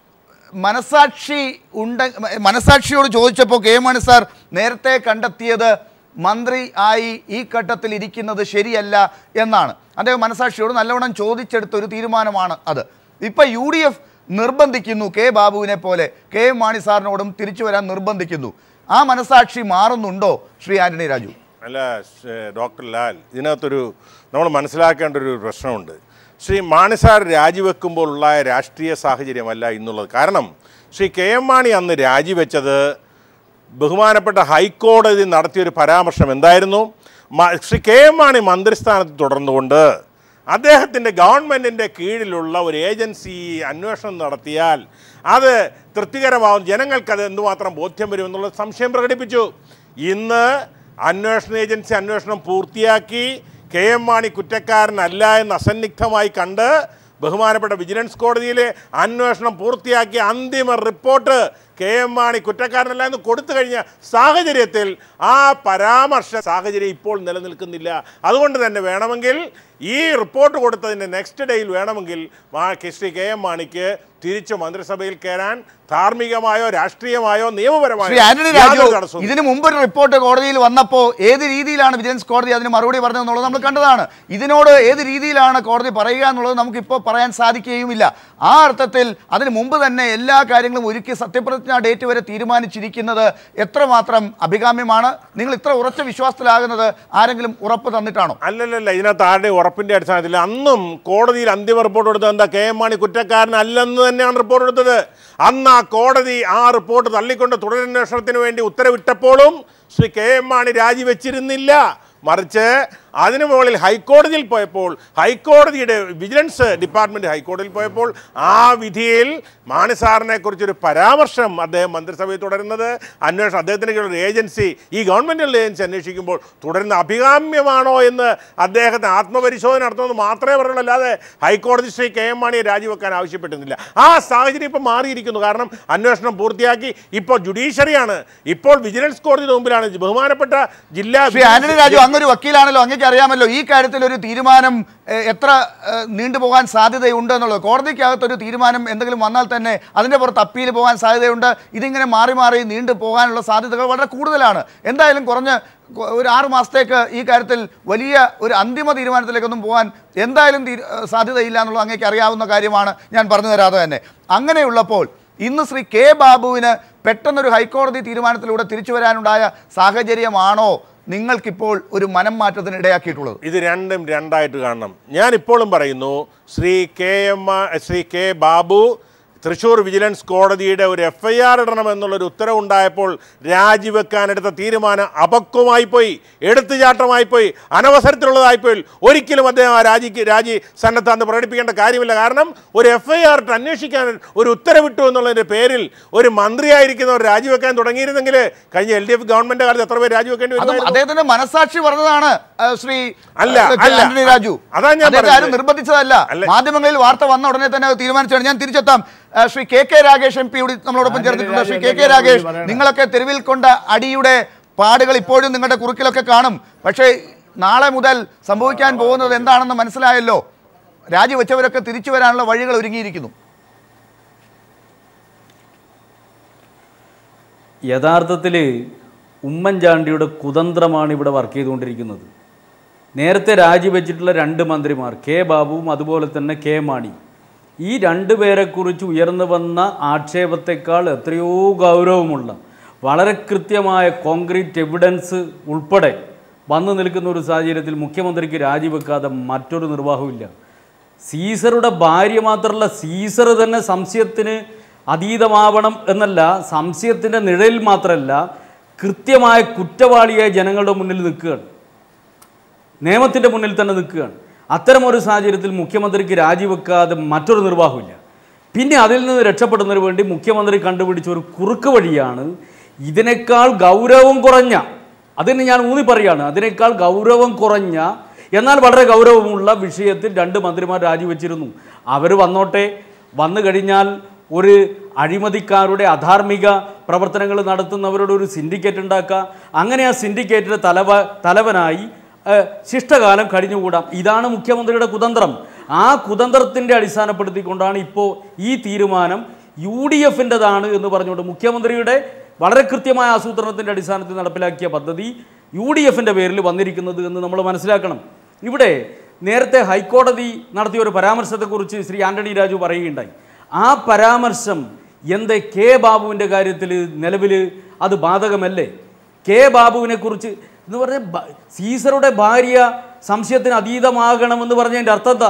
മനസാക്ഷി ഉണ്ട മനസാക്ഷിയോട് ചോദിച്ചപ്പോൾ കെ എം മാണി സാർ നേരത്തെ കണ്ടെത്തിയത് മന്ത്രി ആയി ഈ ഘട്ടത്തിൽ ഇരിക്കുന്നത് ശരിയല്ല എന്നാണ് അദ്ദേഹം മനസാക്ഷിയോട് നല്ലവണ്ണം ചോദിച്ചെടുത്ത ഒരു തീരുമാനമാണ് അത് ഇപ്പൊ യു ഡി എഫ് നിർബന്ധിക്കുന്നു കെ ബാബുവിനെ പോലെ കെ എം മാണി സാറിനോടും തിരിച്ചു വരാൻ നിർബന്ധിക്കുന്നു ആ മനസാക്ഷി മാറുന്നുണ്ടോ ശ്രീ ആന്റണി രാജു അല്ല ശ്ശേ, ഡോക്ടർ ലാൽ ഇതിനകത്തൊരു നമ്മൾ മനസ്സിലാക്കേണ്ട ഒരു പ്രശ്നമുണ്ട് ശ്രീ മാണി സാർ രാജിവെക്കുമ്പോഴുള്ള രാഷ്ട്രീയ സാഹചര്യമല്ല ഇന്നുള്ളത് കാരണം ശ്രീ കെ എം മാണി അന്ന് രാജിവെച്ചത് ബഹുമാനപ്പെട്ട ഹൈക്കോടതി നടത്തിയൊരു പരാമർശം എന്തായിരുന്നു മ- ശ്രീ കെ എം മാണി മന്ത്രിസ്ഥാനത്ത് തുടർന്നുകൊണ്ട് അദ്ദേഹത്തിൻ്റെ ഗവൺമെൻറ്റിൻ്റെ കീഴിലുള്ള ഒരു ഏജൻസി അന്വേഷണം നടത്തിയാൽ അത് തൃപ്തികരമാവും ജനങ്ങൾക്കത് എന്തുമാത്രം ബോധ്യം വരുമെന്നുള്ള സംശയം പ്രകടിപ്പിച്ചു ഇന്ന് അന്വേഷണ ഏജൻസി അന്വേഷണം പൂർത്തിയാക്കി കെ എം മാണി കുറ്റക്കാരനല്ല എന്ന് അസന്നിഗ്ധമായി കണ്ട് ബഹുമാനപ്പെട്ട വിജിലൻസ് കോടതിയിലെ അന്വേഷണം പൂർത്തിയാക്കിയ അന്തിമ റിപ്പോർട്ട് കെ എം മാണി കുറ്റക്കാരനല്ല എന്ന് കൊടുത്തു കഴിഞ്ഞ സാഹചര്യത്തിൽ ആ പരാമർശ സാഹചര്യം ഇപ്പോൾ നിലനിൽക്കുന്നില്ല അതുകൊണ്ട് തന്നെ വേണമെങ്കിൽ ഈ റിപ്പോർട്ട് കൊടുത്തതിൻ്റെ നെക്സ്റ്റ് ഡേയിൽ വേണമെങ്കിൽ മാ- ശ്രീ കെ എം മാണിക്ക് തിരിച്ചു മന്ത്രിസഭയിൽ കയറാൻ ധാർമ്മികമായോ രാഷ്ട്രീയമായോ നിയമപരമായോ ശ്രീ ആന്റണി രാജു യാതൊരു തടസ്സവും ഇതിനു മുമ്പ് ഒരു റിപ്പോർട്ട് കോടതിയിൽ വന്നപ്പോൾ ഏത് രീതിയിലാണ് വിജിലൻസ് കോടതി അതിന് മറുപടി പറഞ്ഞതെന്നുള്ളത് നമ്മൾ കണ്ടതാണ് ഇതിനോട് ഏത് രീതിയിലാണ് കോടതി പറയുക എന്നുള്ളത് നമുക്കിപ്പോൾ പറയാൻ സാധിക്കുകയുമില്ല ആ അർത്ഥത്തിൽ അതിന് മുമ്പ് തന്നെ എല്ലാ കാര്യങ്ങളും ഒരുക്കി സത്യപ്രതിജ്ഞാ ഡേറ്റ് വരെ തീരുമാനിച്ചിരിക്കുന്നത് എത്രമാത്രം അഭികാമ്യമാണ് നിങ്ങൾ ഇത്ര ഉറച്ച വിശ്വാസത്തിലാകുന്നത് ആരെങ്കിലും ഉറപ്പ് തന്നിട്ടാണോ അല്ലല്ലല്ല ഇതിനകത്ത് ആരുടെ ഉറപ്പിന്റെ അടിസ്ഥാനത്തിൽ അന്നും കോടതിയിൽ അന്തിമ റിപ്പോർട്ട് കൊടുത്തത് എന്താ കെ എം മാണി കുറ്റക്കാരനല്ലെന്ന് തന്നെയാണ് റിപ്പോർട്ട് കൊടുത്തത് അന്ന് ആ കോടതി ആ റിപ്പോർട്ട് തള്ളിക്കൊണ്ട് തുടരന്വേഷണത്തിന് വേണ്ടി ഉത്തരവിട്ടപ്പോഴും ശ്രീ കെ എം മാണി രാജിവെച്ചിരുന്നില്ല മറിച്ച് അതിനു മുകളിൽ ഹൈക്കോടതിയിൽ പോയപ്പോൾ ഹൈക്കോടതിയുടെ വിജിലൻസ് ഡിപ്പാർട്ട്മെന്റ് ഹൈക്കോടതിയിൽ പോയപ്പോൾ ആ വിധിയിൽ മാണി സാറിനെ കുറിച്ചൊരു പരാമർശം അദ്ദേഹം മന്ത്രിസഭയിൽ തുടരുന്നത് അന്വേഷണം അദ്ദേഹത്തിന് കീഴിൽ ഒരു ഏജൻസി ഈ ഗവൺമെൻറ്റുള്ള ഏജൻസി അന്വേഷിക്കുമ്പോൾ തുടരുന്ന അഭികാമ്യമാണോ എന്ന് അദ്ദേഹത്തിന് ആത്മപരിശോധന നടത്തുമെന്ന് മാത്രമേ പറയുള്ളൂ അല്ലാതെ ഹൈക്കോടതി ശ്രീ കെ എം മാണിയെ രാജിവെക്കാൻ ആവശ്യപ്പെട്ടിരുന്നില്ല ആ സാഹചര്യം ഇപ്പോൾ മാറിയിരിക്കുന്നു കാരണം അന്വേഷണം പൂർത്തിയാക്കി ഇപ്പോൾ ജുഡീഷ്യറിയാണ് ഇപ്പോൾ വിജിലൻസ് കോടതിയുടെ മുമ്പിലാണ് ബഹുമാനപ്പെട്ട ജില്ലാ ശ്രീ ആന്റണി രാജു അങ്ങൊരു വക്കീലാണല്ലോ അങ്ങേക്ക് അറിയാമല്ലോ ഈ കാര്യത്തിൽ ഒരു തീരുമാനം എ, എത്ര എ, നീണ്ടുപോകാൻ സാധ്യതയുണ്ട് എന്നുള്ളത് കോടതിക്കകത്ത് ഒരു തീരുമാനം എന്തെങ്കിലും വന്നാൽ തന്നെ അതിൻ്റെ പുറത്ത് അപ്പീൽ പോകാൻ സാധ്യതയുണ്ട് ഇതിങ്ങനെ മാറി മാറി നീണ്ടു പോകാനുള്ള സാധ്യതകൾ വളരെ കൂടുതലാണ് എന്തായാലും കുറഞ്ഞ് കൊ- ഒരു ആറ് മാസത്തേക്ക് ഈ കാര്യത്തിൽ വലിയ ഒരു അന്തിമ തീരുമാനത്തിലേക്കൊന്നും പോകാൻ എന്തായാലും തീ- എ, സാധ്യതയില്ല എന്നുള്ളത് അങ്ങേക്ക് അറിയാവുന്ന കാര്യമാണ് ഞാൻ പറഞ്ഞു തരാതെ തന്നെ അങ്ങനെയുള്ളപ്പോൾ ഇന്ന് ശ്രീ കെ ബാബുവിന് പെട്ടെന്നൊരു ഹൈക്കോടതി തീരുമാനത്തിലൂടെ തിരിച്ചു വരാനുണ്ടായ സാഹചര്യമാണോ നിങ്ങൾക്കിപ്പോൾ ഒരു മനം മാറ്റത്തിന് ഇടയാക്കിയിട്ടുള്ളത് ഇത് രണ്ടും രണ്ടായിട്ട് കാണണം ഞാൻ ഇപ്പോഴും പറയുന്നു Shri K M Shri K Babu Thrissur vigilance കോടതിയുടെ ഒരു എഫ് ഐ ആർ ഇടണമെന്നുള്ളൊരു ഉത്തരവുണ്ടായപ്പോൾ രാജിവെക്കാനെടുത്ത തീരുമാനം അപക്വമായി പോയി എടുത്തുചാട്ടമായി പോയി അനവസരത്തിലുള്ളതായി പോയി ഒരിക്കലും അദ്ദേഹം ആ രാജിക്ക് രാജി സന്നദ്ധാന്ന് പ്രകടിപ്പിക്കേണ്ട കാര്യമില്ല കാരണം ഒരു എഫ് ഐ ആർ അന്വേഷിക്കാൻ ഒരു ഉത്തരവിട്ടു എന്നുള്ളതിൻ്റെ പേരിൽ ഒരു മന്ത്രിയായിരിക്കുന്നവർ രാജിവെക്കാൻ തുടങ്ങിയിരുന്നെങ്കിൽ കഴിഞ്ഞ എൽ ഡി എഫ് ഗവൺമെൻറ് കാലത്ത് എത്ര പേര് രാജിവെക്കേണ്ടി അതും വരുമായിരുന്നു അദ്ദേഹത്തിന്റെ മനസാക്ഷി പറഞ്ഞതാണ് ആ, ശ്രീ അല്ല, ആ, അല്ല. ആന്റണി രാജു അതാ ഞാൻ അദ്ദേഹത്തെ ആരും പറയുന്നത്. നിർബന്ധിച്ചതല്ല അല്ല. മാധ്യമങ്ങളിൽ വാർത്ത വന്ന ഉടനെ തന്നെ അത് തീരുമാനിച്ചാണ് ഞാൻ തിരിച്ചെത്താം ആ, Shri K K Ragesh M P കൂടി നമ്മളോടൊപ്പം ആന്റണി ചേർന്നിട്ടുണ്ട് രാജു ശ്രീ കെ കെ എന്തൊക്കെയാണ് രാഗേഷ് പറയണേ? നിങ്ങളൊക്കെ തെരുവിൽ കൊണ്ട അടിയുടെ പാടുകൾ ഇപ്പോഴും നിങ്ങളുടെ കുറുക്കിലൊക്കെ കാണും പക്ഷേ നാളെ മുതൽ സംഭവിക്കാൻ പോകുന്നത് എന്താണെന്ന് മനസ്സിലായല്ലോ രാജിവെച്ചവരൊക്കെ തിരിച്ചു വരാനുള്ള വഴികൾ ഒരുങ്ങിയിരിക്കുന്നു യഥാർത്ഥത്തിൽ ഉമ്മൻചാണ്ടിയുടെ കുതന്ത്രമാണ് ഇവിടെ വർക്ക് ചെയ്തുകൊണ്ടിരിക്കുന്നത് നേരത്തെ രാജിവെച്ചിട്ടുള്ള രണ്ട് മന്ത്രിമാർ കെ ബാബുവും അതുപോലെ തന്നെ കെ മാണി ഈ രണ്ട് പേരെക്കുറിച്ച് ഉയർന്നു വന്ന ആക്ഷേപത്തെക്കാൾ എത്രയോ ഗൗരവമുള്ള വളരെ കൃത്യമായ കോൺക്രീറ്റ് എവിഡൻസ് ഉൾപ്പെടെ വന്നു നിൽക്കുന്ന ഒരു സാഹചര്യത്തിൽ മുഖ്യമന്ത്രിക്ക് രാജിവെക്കാതെ മറ്റൊരു നിർവാഹമില്ല സീസറുടെ ഭാര്യ മാത്രമല്ല സീസർ തന്നെ സംശയത്തിന് അതീതമാവണം എന്നല്ല സംശയത്തിൻ്റെ നിഴലിൽ മാത്രമല്ല കൃത്യമായ കുറ്റവാളിയായ ജനങ്ങളുടെ മുന്നിൽ നിൽക്കുകയാണ് നിയമത്തിൻ്റെ മുന്നിൽ തന്നെ നിൽക്കുകയാണ് അത്തരമൊരു സാഹചര്യത്തിൽ മുഖ്യമന്ത്രിക്ക് രാജിവെക്കാതെ മറ്റൊരു നിർവാഹമില്ല പിന്നെ അതിൽ നിന്ന് രക്ഷപ്പെടുന്നതിന് വേണ്ടി മുഖ്യമന്ത്രി കണ്ടുപിടിച്ച ഒരു കുറുക്ക് വഴിയാണ് ഇതിനേക്കാൾ ഗൗരവം കുറഞ്ഞ അതിന് ഞാൻ ഊന്നി പറയാണ് അതിനേക്കാൾ ഗൗരവം കുറഞ്ഞ എന്നാൽ വളരെ ഗൗരവമുള്ള വിഷയത്തിൽ രണ്ട് മന്ത്രിമാർ രാജിവെച്ചിരുന്നു അവർ വന്നോട്ടെ വന്നു കഴിഞ്ഞാൽ ഒരു അഴിമതിക്കാരുടെ അധാർമിക പ്രവർത്തനങ്ങൾ നടത്തുന്നവരുടെ ഒരു സിൻഡിക്കേറ്റ് ഉണ്ടാക്കുക അങ്ങനെ ആ സിൻഡിക്കേറ്റിൻ്റെ തലവ തലവനായി ഏഹ്, ശിഷ്ടകാലം കഴിഞ്ഞുകൂടാം ഇതാണ് മുഖ്യമന്ത്രിയുടെ കുതന്ത്രം ആ കുതന്ത്രത്തിൻ്റെ അടിസ്ഥാനപ്പെടുത്തിക്കൊണ്ടാണ് ഇപ്പോൾ ഈ തീരുമാനം യു ഡി എഫിൻ്റെതാണ് എന്ന് പറഞ്ഞുകൊണ്ട് മുഖ്യമന്ത്രിയുടെ വളരെ കൃത്യമായ ആസൂത്രണത്തിൻ്റെ അടിസ്ഥാനത്തിൽ നടപ്പിലാക്കിയ പദ്ധതി യു ഡി എഫിൻ്റെ പേരിൽ വന്നിരിക്കുന്നത് എന്ന് നമ്മൾ മനസ്സിലാക്കണം ഇവിടെ നേരത്തെ ഹൈക്കോടതി നടത്തിയ ഒരു പരാമർശത്തെക്കുറിച്ച് ശ്രീ ആന്റണി രാജു പറയുകയുണ്ടായി ആ പരാമർശം എന്തേ കെ ബാബുവിൻ്റെ കാര്യത്തിൽ നിലവിൽ അത് ബാധകമല്ലേ കെ ബാബുവിനെ കുറിച്ച് എന്ന് പറഞ്ഞ ബ- സീസറുടെ ഭാര്യ സംശയത്തിന് അതീതമാകണമെന്ന് പറഞ്ഞതിൻ്റെ അർത്ഥം എന്താ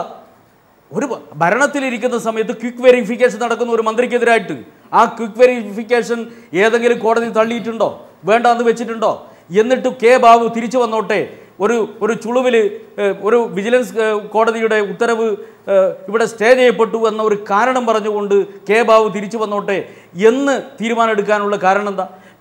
ഒരു ഭ- ഭരണത്തിലിരിക്കുന്ന സമയത്ത് ക്വിക്ക് വെരിഫിക്കേഷൻ നടക്കുന്ന ഒരു മന്ത്രിക്കെതിരായിട്ട് ആ ക്വിക്ക് വെരിഫിക്കേഷൻ ഏതെങ്കിലും കോടതി തള്ളിയിട്ടുണ്ടോ വേണ്ട എന്ന് വെച്ചിട്ടുണ്ടോ എന്നിട്ട് കെ ബാബു തിരിച്ചു വന്നോട്ടെ ഒരു ഒരു ചുളുവിൽ ഒരു വിജിലൻസ് ഏഹ്, കോടതിയുടെ ഉത്തരവ് ഏഹ്, ഇവിടെ സ്റ്റേ ചെയ്യപ്പെട്ടു എന്ന ഒരു കാരണം പറഞ്ഞുകൊണ്ട് കെ ബാബു തിരിച്ചു വന്നോട്ടെ എന്ന് തീരുമാനം എടുക്കാനുള്ള കാരണം എന്താ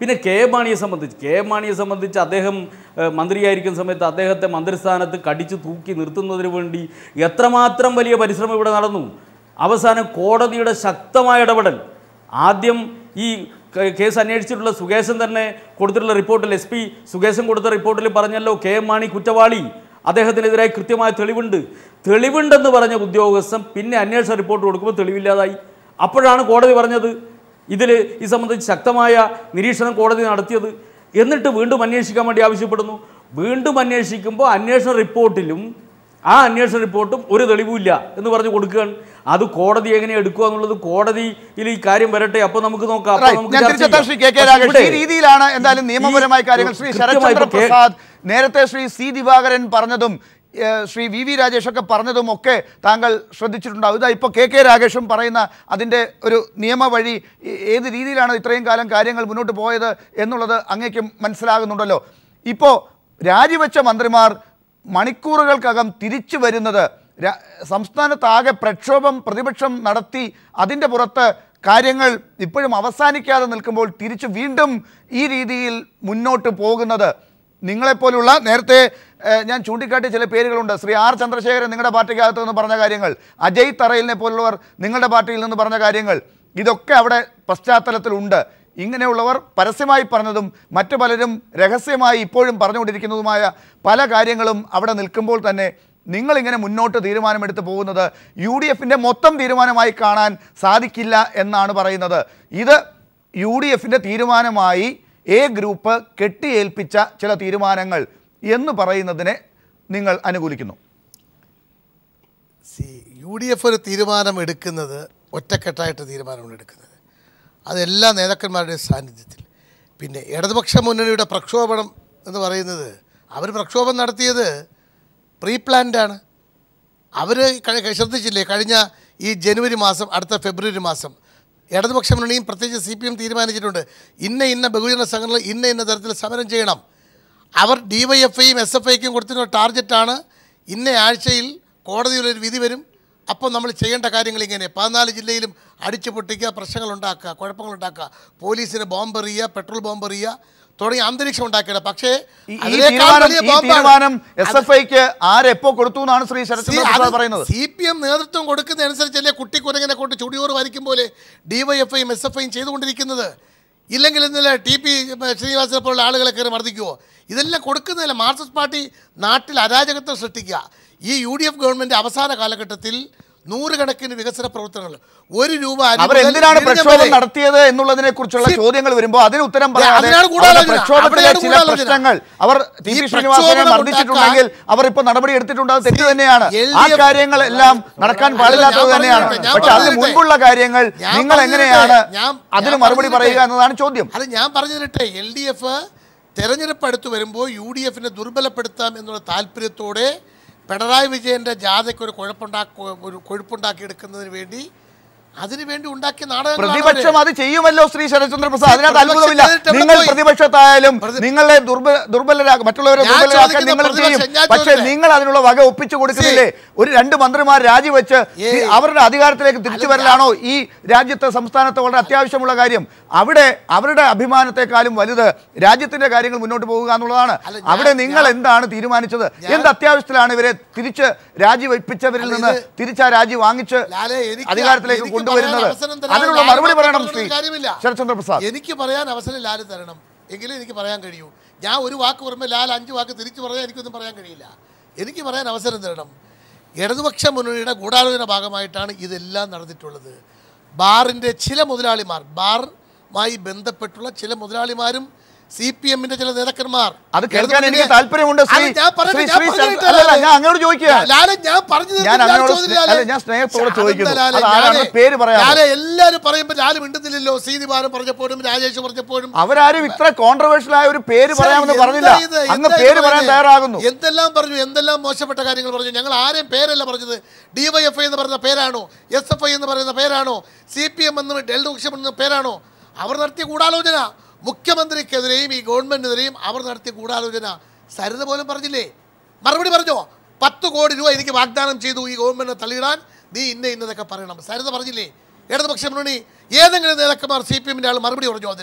പിന്നെ കെ എം മാണിയെ സംബന്ധിച്ച് കെ എം മാണിയെ സംബന്ധിച്ച് അദ്ദേഹം ഏഹ്, മന്ത്രിയായിരിക്കുന്ന സമയത്ത് അദ്ദേഹത്തെ മന്ത്രിസ്ഥാനത്ത് കടിച്ചു തൂക്കി നിർത്തുന്നതിന് വേണ്ടി എത്രമാത്രം വലിയ പരിശ്രമം ഇവിടെ നടന്നു അവസാനം കോടതിയുടെ ശക്തമായ ഇടപെടൽ ആദ്യം ഈ ക- കേസ് അന്വേഷിച്ചിട്ടുള്ള സുകേശൻ തന്നെ കൊടുത്തിട്ടുള്ള റിപ്പോർട്ടിൽ എസ് പി സുകേശൻ കൊടുത്ത റിപ്പോർട്ടിൽ പറഞ്ഞല്ലോ കെ എം മാണി കുറ്റവാളി അദ്ദേഹത്തിനെതിരായി കൃത്യമായ തെളിവുണ്ട് തെളിവുണ്ടെന്ന് പറഞ്ഞ ഉദ്യോഗസ്ഥൻ പിന്നെ അന്വേഷണ റിപ്പോർട്ട് കൊടുക്കുമ്പോൾ തെളിവില്ലാതായി അപ്പോഴാണ് കോടതി പറഞ്ഞത് ഇതിൽ ഈ സംബന്ധിച്ച് ശക്തമായ നിരീക്ഷണം കോടതി നടത്തിയത് എന്നിട്ട് വീണ്ടും അന്വേഷിക്കാൻ വേണ്ടി ആവശ്യപ്പെടുന്നു വീണ്ടും അന്വേഷിക്കുമ്പോൾ അന്വേഷണ റിപ്പോർട്ടിലും ആ അന്വേഷണ റിപ്പോർട്ടും ഒരു തെളിവുമില്ല എന്ന് പറഞ്ഞ് കൊടുക്കുകയാണ് അത് കോടതി എങ്ങനെ എടുക്കുക എന്നുള്ളത് കോടതിയിൽ ഈ കാര്യം വരട്ടെ അപ്പോൾ നമുക്ക് നോക്കാം അപ്പോൾ Right. നമുക്ക് ഞാൻ ചർച്ച തിരിച്ചെത്താം ശ്രീ കെ ചെയ്യാം. കെ പക്ഷേ രാഘവൻ ഈ ഇവിടെ രീതിയിലാണ് എന്തായാലും നിയമപരമായ ഈ കാര്യങ്ങൾ ശ്രീ കൃത്യമായി ശരത്ചന്ദ്ര ഇപ്പോൾ കെ- പ്രസാദ് നേരത്തെ ശ്രീ സി ദിവാകരൻ പറഞ്ഞതും ഏഹ്, ശ്രീ വി വി രാജേഷ് ഒക്കെ പറഞ്ഞതും ഒക്കെ താങ്കൾ ശ്രദ്ധിച്ചിട്ടുണ്ടാവും ഇതാ ഇപ്പോൾ കെ കെ രാഗേഷും പറയുന്ന അതിൻ്റെ ഒരു നിയമ വഴി ഏ- ഏത് രീതിയിലാണ് ഇത്രയും കാലം കാര്യങ്ങൾ മുന്നോട്ട് പോയത് എന്നുള്ളത് അങ്ങേക്കും മനസ്സിലാകുന്നുണ്ടല്ലോ ഇപ്പോൾ രാജിവെച്ച മന്ത്രിമാർ മണിക്കൂറുകൾക്കകം തിരിച്ചു വരുന്നത് രാ- സംസ്ഥാനത്താകെ പ്രക്ഷോഭം പ്രതിപക്ഷം നടത്തി അതിൻ്റെ പുറത്ത് കാര്യങ്ങൾ ഇപ്പോഴും അവസാനിക്കാതെ നിൽക്കുമ്പോൾ തിരിച്ച് വീണ്ടും ഈ രീതിയിൽ മുന്നോട്ട് പോകുന്നത് നിങ്ങളെപ്പോലുള്ള നേരത്തെ ഏഹ്, ഞാൻ ചൂണ്ടിക്കാട്ടിയ ചില പേരുകളുണ്ട് ശ്രീ ആർ ചന്ദ്രശേഖരൻ നിങ്ങളുടെ പാർട്ടിക്കകത്ത് നിന്ന് പറഞ്ഞ കാര്യങ്ങൾ അജയ് തറയിലിനെ പോലുള്ളവർ നിങ്ങളുടെ പാർട്ടിയിൽ നിന്ന് പറഞ്ഞ കാര്യങ്ങൾ ഇതൊക്കെ അവിടെ പശ്ചാത്തലത്തിലുണ്ട് ഇങ്ങനെയുള്ളവർ പരസ്യമായി പറഞ്ഞതും മറ്റു പലരും രഹസ്യമായി ഇപ്പോഴും പറഞ്ഞുകൊണ്ടിരിക്കുന്നതുമായ പല കാര്യങ്ങളും അവിടെ നിൽക്കുമ്പോൾ തന്നെ നിങ്ങളിങ്ങനെ മുന്നോട്ട് തീരുമാനമെടുത്ത് പോകുന്നത് യു ഡി എഫിൻ്റെ മൊത്തം തീരുമാനമായി കാണാൻ സാധിക്കില്ല എന്നാണ് പറയുന്നത് ഇത് യു ഡി എഫിൻ്റെ തീരുമാനമായി എ ഗ്രൂപ്പ് കെട്ടിയേൽപ്പിച്ച ചില തീരുമാനങ്ങൾ എന്ന് പറയുന്നതിനെ നിങ്ങൾ അനുകൂലിക്കുന്നു സി യു ഡി എഫ് ഒരു തീരുമാനം എടുക്കുന്നത് ഒറ്റക്കെട്ടായിട്ട് തീരുമാനമാണ് എടുക്കുന്നത് അതെല്ലാ നേതാക്കന്മാരുടെയും സാന്നിധ്യത്തിൽ പിന്നെ ഇടതുപക്ഷ മുന്നണിയുടെ പ്രക്ഷോഭണം എന്ന് പറയുന്നത് അവർ പ്രക്ഷോഭം നടത്തിയത് പ്രീ പ്ലാൻഡാണ് അവർ ശ്രദ്ധിച്ചില്ലേ കഴിഞ്ഞ ഈ ജനുവരി മാസം അടുത്ത ഫെബ്രുവരി മാസം ഇടതുപക്ഷ മുന്നണിയും പ്രത്യേകിച്ച് സി പി എം തീരുമാനിച്ചിട്ടുണ്ട് ഇന്ന ഇന്ന ബഹുജന സംഘടനകൾ ഇന്ന ഇന്ന തരത്തിൽ സമരം ചെയ്യണം അവർ ഡി വൈ എഫ് ഐയും എസ് എഫ് ഐക്കും കൊടുത്തിരുന്ന ടാർഗറ്റാണ് ഇന്ന ആഴ്ചയിൽ കോടതിയിലൊരു വിധി വരും അപ്പോൾ നമ്മൾ ചെയ്യേണ്ട കാര്യങ്ങൾ ഇങ്ങനെ പതിനാല് ജില്ലയിലും അടിച്ചു പൊട്ടിക്കുക പ്രശ്നങ്ങൾ ഉണ്ടാക്കുക കുഴപ്പങ്ങൾ ഉണ്ടാക്കുക പോലീസിന് ബോംബ് എറിയുക പെട്രോൾ ബോംബ് എറിയുക തുടങ്ങിയ അന്തരീക്ഷം ഉണ്ടാക്കിയത് പക്ഷേ ഈ- ഈ അതിനേക്കാൾ തീരുമാനം വലിയ ഈ ബോംബാണ്. തീരുമാനം എസ് എഫ് ഐക്ക് ആരെപ്പോ കൊടുത്തു എന്നാണ് ശ്രീ ശരത്ചന്ദ്ര പ്രസാദ് പറയുന്നത് സി പി എം നേതൃത്വം കൊടുക്കുന്നതനുസരിച്ചല്ലേ കുട്ടിക്കുരങ്ങനെ കൊണ്ട് ചുടിയോറ് വരയ്ക്കും പോലെ ഡിവൈഎഫ്ഐയും എസ് എഫ് ഐയും ചെയ്തുകൊണ്ടിരിക്കുന്നത് ഇല്ലെങ്കിൽ ഇന്നലെ ടി പി ശ്രീനിവാസനെ പോലുള്ള ആളുകളെ കയറി മർദ്ദിക്കുമോ ഇതെല്ലാം കൊടുക്കുന്നതല്ല മാർക്സിസ്റ്റ് പാർട്ടി നാട്ടിൽ അരാജകത്വം സൃഷ്ടിക്കുക ഈ യു ഡി എഫ് ഗവൺമെൻറ് അവസാന കാലഘട്ടത്തിൽ നൂറുകണക്കിന് വികസന പ്രവർത്തനങ്ങൾ ഒരു രൂപ അരി മുതൽ അവരെന്തിനാണ് വിഴിഞ്ഞം പ്രക്ഷോഭം വരെ. നടത്തിയത് എന്നുള്ളതിനെ കുറിച്ചുള്ള സി- ചോദ്യങ്ങൾ വരുമ്പോൾ അതിന് ഉത്തരം പറയാതെ അതിനാണ് അവരുടെ ഗൂഢാലോചന. പ്രക്ഷോഭത്തിലെ അവിടെയാണ് ചില ഗൂഢാലോചന. പ്രശ്നങ്ങൾ അവർ ടി ഈ പി ശ്രീനിവാസനെ പ്രക്ഷോഭം മർദ്ദിച്ചിട്ടുണ്ടെങ്കിൽ അവർ ഇപ്പൊ നടപടി എടുത്തിട്ടുണ്ട് അത് തെറ്റ് സി- തന്നെയാണ് എൽ ഡി ആ എഫ് കാര്യങ്ങളെല്ലാം നടക്കാൻ അല്ല, പാടില്ലാത്തത് ഞാൻ തന്നെയാണ് പറഞ്ഞിട്ടെ, ഞാൻ പക്ഷെ അതിന് പറഞ്ഞിട്ടെ. മുൻപുള്ള കാര്യങ്ങൾ ഞാൻ നിങ്ങൾ പറഞ്ഞിട്ടെ, എങ്ങനെയാണ് ഞാൻ- അതിന് ഞാൻ മറുപടി പറഞ്ഞിട്ടെ. പറയുക എന്നതാണ് ചോദ്യം അത് ഞാൻ പറഞ്ഞു തരട്ടെ എൽ ഡി എഫ് തെരഞ്ഞെടുപ്പ് അടുത്ത് വരുമ്പോൾ യു ഡി എഫിനെ ദുർബലപ്പെടുത്താം എന്നുള്ള താല്പര്യത്തോടെ പിണറായി വിജയൻ്റെ ജാഥയ്ക്ക് ഒരു കുഴപ്പമുണ്ടാക്കി ഒരു കൊഴുപ്പുണ്ടാക്കിയെടുക്കുന്നതിന് വേണ്ടി അതിനു വേണ്ടി ഉണ്ടാക്കിയ നാടകങ്ങളാണ് പ്രതിപക്ഷം അവര്. അത് ചെയ്യുമല്ലോ ശ്രീ ശരത്ചന്ദ്ര പ്രസാദ് അതിനകത്ത് പ്രതിപക്ഷം അത്ഭുതമില്ല ചെയ്തിട്ട് എവിടെ നിങ്ങൾ പോയി? പ്രതിപക്ഷത്തായാലും പ്രതി- നിങ്ങളെ ദുർബല ദുർബലരാക്കും മറ്റുള്ളവരെ ഞാൻ ദുർബലരാക്കാൻ ചോദിക്കുന്ന നിങ്ങൾ ചെയ്യും പ്രതിപക്ഷം, ഞാൻ പക്ഷേ ചോദിക്കട്ടെ? നിങ്ങൾ അതിനുള്ള വക ഒപ്പിച്ചു കൊടുക്കുന്നില്ലേ ഒരു രണ്ട് മന്ത്രിമാർ രാജിവെച്ച് ഏയ്. അവരുടെ അധികാരത്തിലേക്ക് തിരിച്ചു അല്ല, വരലാണോ ഈ രാജ്യത്തെ സംസ്ഥാനത്ത് വളരെ അത്യാവശ്യമുള്ള കാര്യം അവിടെ അവരുടെ അഭിമാനത്തെക്കാളും വലുത് രാജ്യത്തിന്റെ കാര്യങ്ങൾ മുന്നോട്ട് പോകുക എന്നുള്ളതാണ് അല്ല, ഞാൻ- അവിടെ നിങ്ങൾ ഞാൻ- എന്താണ് തീരുമാനിച്ചത് ഞാൻ- എന്ത് അത്യാവശ്യത്തിലാണ് ഇവരെ തിരിച്ച് രാജിവെപ്പിച്ചവരിൽ അല്ല, നിന്ന് ഇത് തിരിച്ച് ആ രാജി വാങ്ങിച്ച് ലാലേ, എനിക്ക് അധികാരത്തിലേക്ക് എനിക്ക് കൊണ്ടുവരുന്നത് പറയാൻ അവസരം തരാൻ അതിനുള്ള ലാൽ മറുപടി മാത്രം പറയണം പറഞ്ഞിട്ട് ശ്രീ കാര്യമില്ല. ശരത്ചന്ദ്ര പ്രസാദ് എനിക്ക് പറയാൻ അവസരം ലാല് തരണം എങ്കിലേ എനിക്ക് പറയാൻ കഴിയൂ ഞാൻ ഒരു വാക്ക് പറയുമ്പോൾ ലാൽ അഞ്ച് വാക്ക് തിരിച്ചു പറഞ്ഞാൽ എനിക്കൊന്നും പറയാൻ കഴിയില്ല എനിക്ക് പറയാൻ അവസരം തരണം ഇടതുപക്ഷ മുന്നണിയുടെ ഗൂഢാലോചന ഭാഗമായിട്ടാണ് ഇതെല്ലാം നടന്നിട്ടുള്ളത് ബാറിൻ്റെ ചില മുതലാളിമാർ ബാറുമായി ബന്ധപ്പെട്ടുള്ള ചില മുതലാളിമാരും സി പി എമ്മിന്റെ ചില നേതാക്കന്മാർ അത് കേൾക്കാൻ ഇടതുമുന്നണി- എനിക്ക് താല്പര്യമുണ്ട് ശ്രീ അല്ല, ഞാൻ പറയട്ടെ, ശ്രീ ഞാൻ ശ്രീ പറഞ്ഞിട്ട് ശരത്- അല്ലല്ല, ലാലേ. ഞാൻ അങ്ങോട്ട് ചോദിക്കുക ലാലേ, ഞാൻ പറഞ്ഞു ഞാൻ തീർത്തില്ല, അങ്ങയോട് ചോദ്യം സ്നേ- ലാലേ. അല്ല, ഞാൻ സ്നേഹത്തോടെ അതെന്താ ചോദിക്കുന്നു. ലാലേ, അത് ആരാണ് ഞാനേ- പേര് പറയാമോ? ലാലേ, എല്ലാവരും പറയുമ്പോൾ ലാല് മിണ്ടുന്നില്ലല്ലോ സീനിവാരം പറഞ്ഞപ്പോഴും രാജേഷ് പറഞ്ഞപ്പോഴും അവരാരും ഇത്ര കോൺട്രവേഴ്ഷ്യൽ ആയ ഒരു പേര് പറയാമെന്ന് എന്താ പറഞ്ഞില്ല ഇത്? അങ്ങ് എന്താ പേര് ഇത് പറയാൻ പറഞ്ഞേ? തയ്യാറാകുന്നു എന്തെല്ലാം പറഞ്ഞു എന്തെല്ലാം മോശപ്പെട്ട കാര്യങ്ങൾ പറഞ്ഞു ഞങ്ങൾ ആരെയും പേരല്ല പറഞ്ഞത് ഡിവൈഎഫ്ഐ എന്ന് പറയുന്ന പേരാണോ എസ് എഫ് ഐ എന്ന് പറയുന്ന പേരാണോ സി പി എം എന്ന് ഡെൽഡോക്ഷം എന്ന പേരാണോ അവർ നടത്തിയ ഗൂഢാലോചന മുഖ്യമന്ത്രിക്കെതിരെയും ഈ ഗവൺമെന്റിനെതിരെയും അവർ നടത്തിയ ഗൂഢാലോചന സരിത പോലും പറഞ്ഞില്ലേ മറുപടി പറഞ്ഞോ പത്ത് കോടി രൂപ എനിക്ക് വാഗ്ദാനം ചെയ്തു ഈ ഗവൺമെന്റിനെ തള്ളിയിടാൻ നീ ഇന്ന ഇന്നതൊക്കെ പറയണം സരിത പറഞ്ഞില്ലേ ഇടതുപക്ഷ മുന്നണി ഏതെങ്കിലും നേതാക്കന്മാർ സി പി എമ്മിൻ്റെ ആൾ മറുപടി പറഞ്ഞോ അതിന്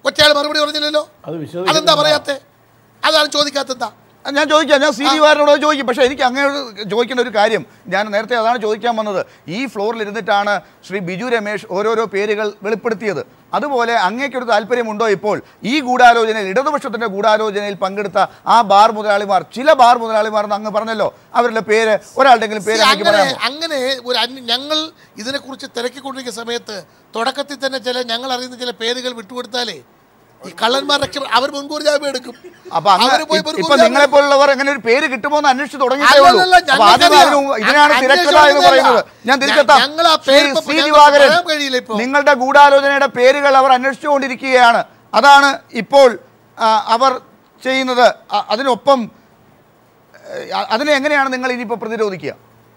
ഒറ്റയാൾ മറുപടി പറഞ്ഞില്ലല്ലോ അത് വിശ്വസിക്കുന്നില്ല. അതെന്താ പറയാത്തെ അതാണ് ചോദിക്കാത്തെന്താ ഞാൻ ചോദിക്കാം ഞാൻ സി ഡി വാരനോട് ചോദിക്കും പക്ഷേ എനിക്ക് അങ്ങോട്ട് ചോദിക്കേണ്ട ഒരു കാര്യം ഞാൻ നേരത്തെ അതാണ് ചോദിക്കാൻ വന്നത് ഈ ഫ്ലോറിൽ ഇരുന്നിട്ടാണ് ശ്രീ ബിജു രമേശ് ഓരോരോ പേരുകൾ വെളിപ്പെടുത്തിയത് അതുപോലെ അങ്ങേക്കൊരു താല്പര്യമുണ്ടോ ഇപ്പോൾ ഈ ഗൂഢാലോചനയിൽ ഇടതുപക്ഷത്തിന്റെ ഗൂഢാലോചനയിൽ പങ്കെടുത്ത ആ ബാർ മുതലാളിമാർ ചില ബാർ മുതലാളിമാർ എന്ന് അങ്ങ് പറഞ്ഞല്ലോ അവരുടെ പേര് ഒരാളുടെങ്കിലും പേര് See, എനിക്ക് അങ്ങനെ പറയാമോ അങ്ങനെ ഒരു അന്യ- ഞങ്ങൾ ഇതിനെക്കുറിച്ച് തിരക്കിക്കൊണ്ടിരിക്കുന്ന സമയത്ത് തുടക്കത്തിൽ തന്നെ ചില ഞങ്ങൾ അറിയുന്ന ചില പേരുകൾ വിട്ടുകൊടുത്താലേ ഈ കള്ളന്മാർ രക്ഷ അവർ മുൻകൂർ ജാമ്യം എടുക്കും അപ്പൊ അങ്ങ് അവര് പോയി ഇ- മുൻകൂർ ഇപ്പൊ ജാമ്യം നിങ്ങളെ പോലുള്ളവർ എങ്ങനെ ഒരു പേര് കിട്ടുമോ എന്ന് അന്വേഷിച്ച് തുടങ്ങിയിട്ടേ അല്ല, ഉള്ളൂ അല്ല, അപ്പൊ ആദ്യം ഞങ്ങൾക്കറിയാം. അതിന് ഇതിനാണ് അന്വേഷണം തിരക്കഥ എന്ന് ഒന്നുമല്ല. പറയുന്നത് ഞാൻ തിരിച്ചെത്താം ഞങ്ങൾ ആ പേര് ശ്രീ ഇപ്പൊ സി. ഞങ്ങൾക്ക് ദിവാകരൻ പറയാൻ കഴിയില്ല ഇപ്പൊ. നിങ്ങളുടെ ഗൂഢാലോചനയുടെ പേരുകൾ അവർ അന്വേഷിച്ചുകൊണ്ടിരിക്കുകയാണ് അതാണ് ഇപ്പോൾ ആ, അവർ ചെയ്യുന്നത് അ- അതിനൊപ്പം ഏ, അതിനെ എങ്ങനെയാണ് നിങ്ങൾ ഇനിയിപ്പോൾ പ്രതിരോധിക്കുക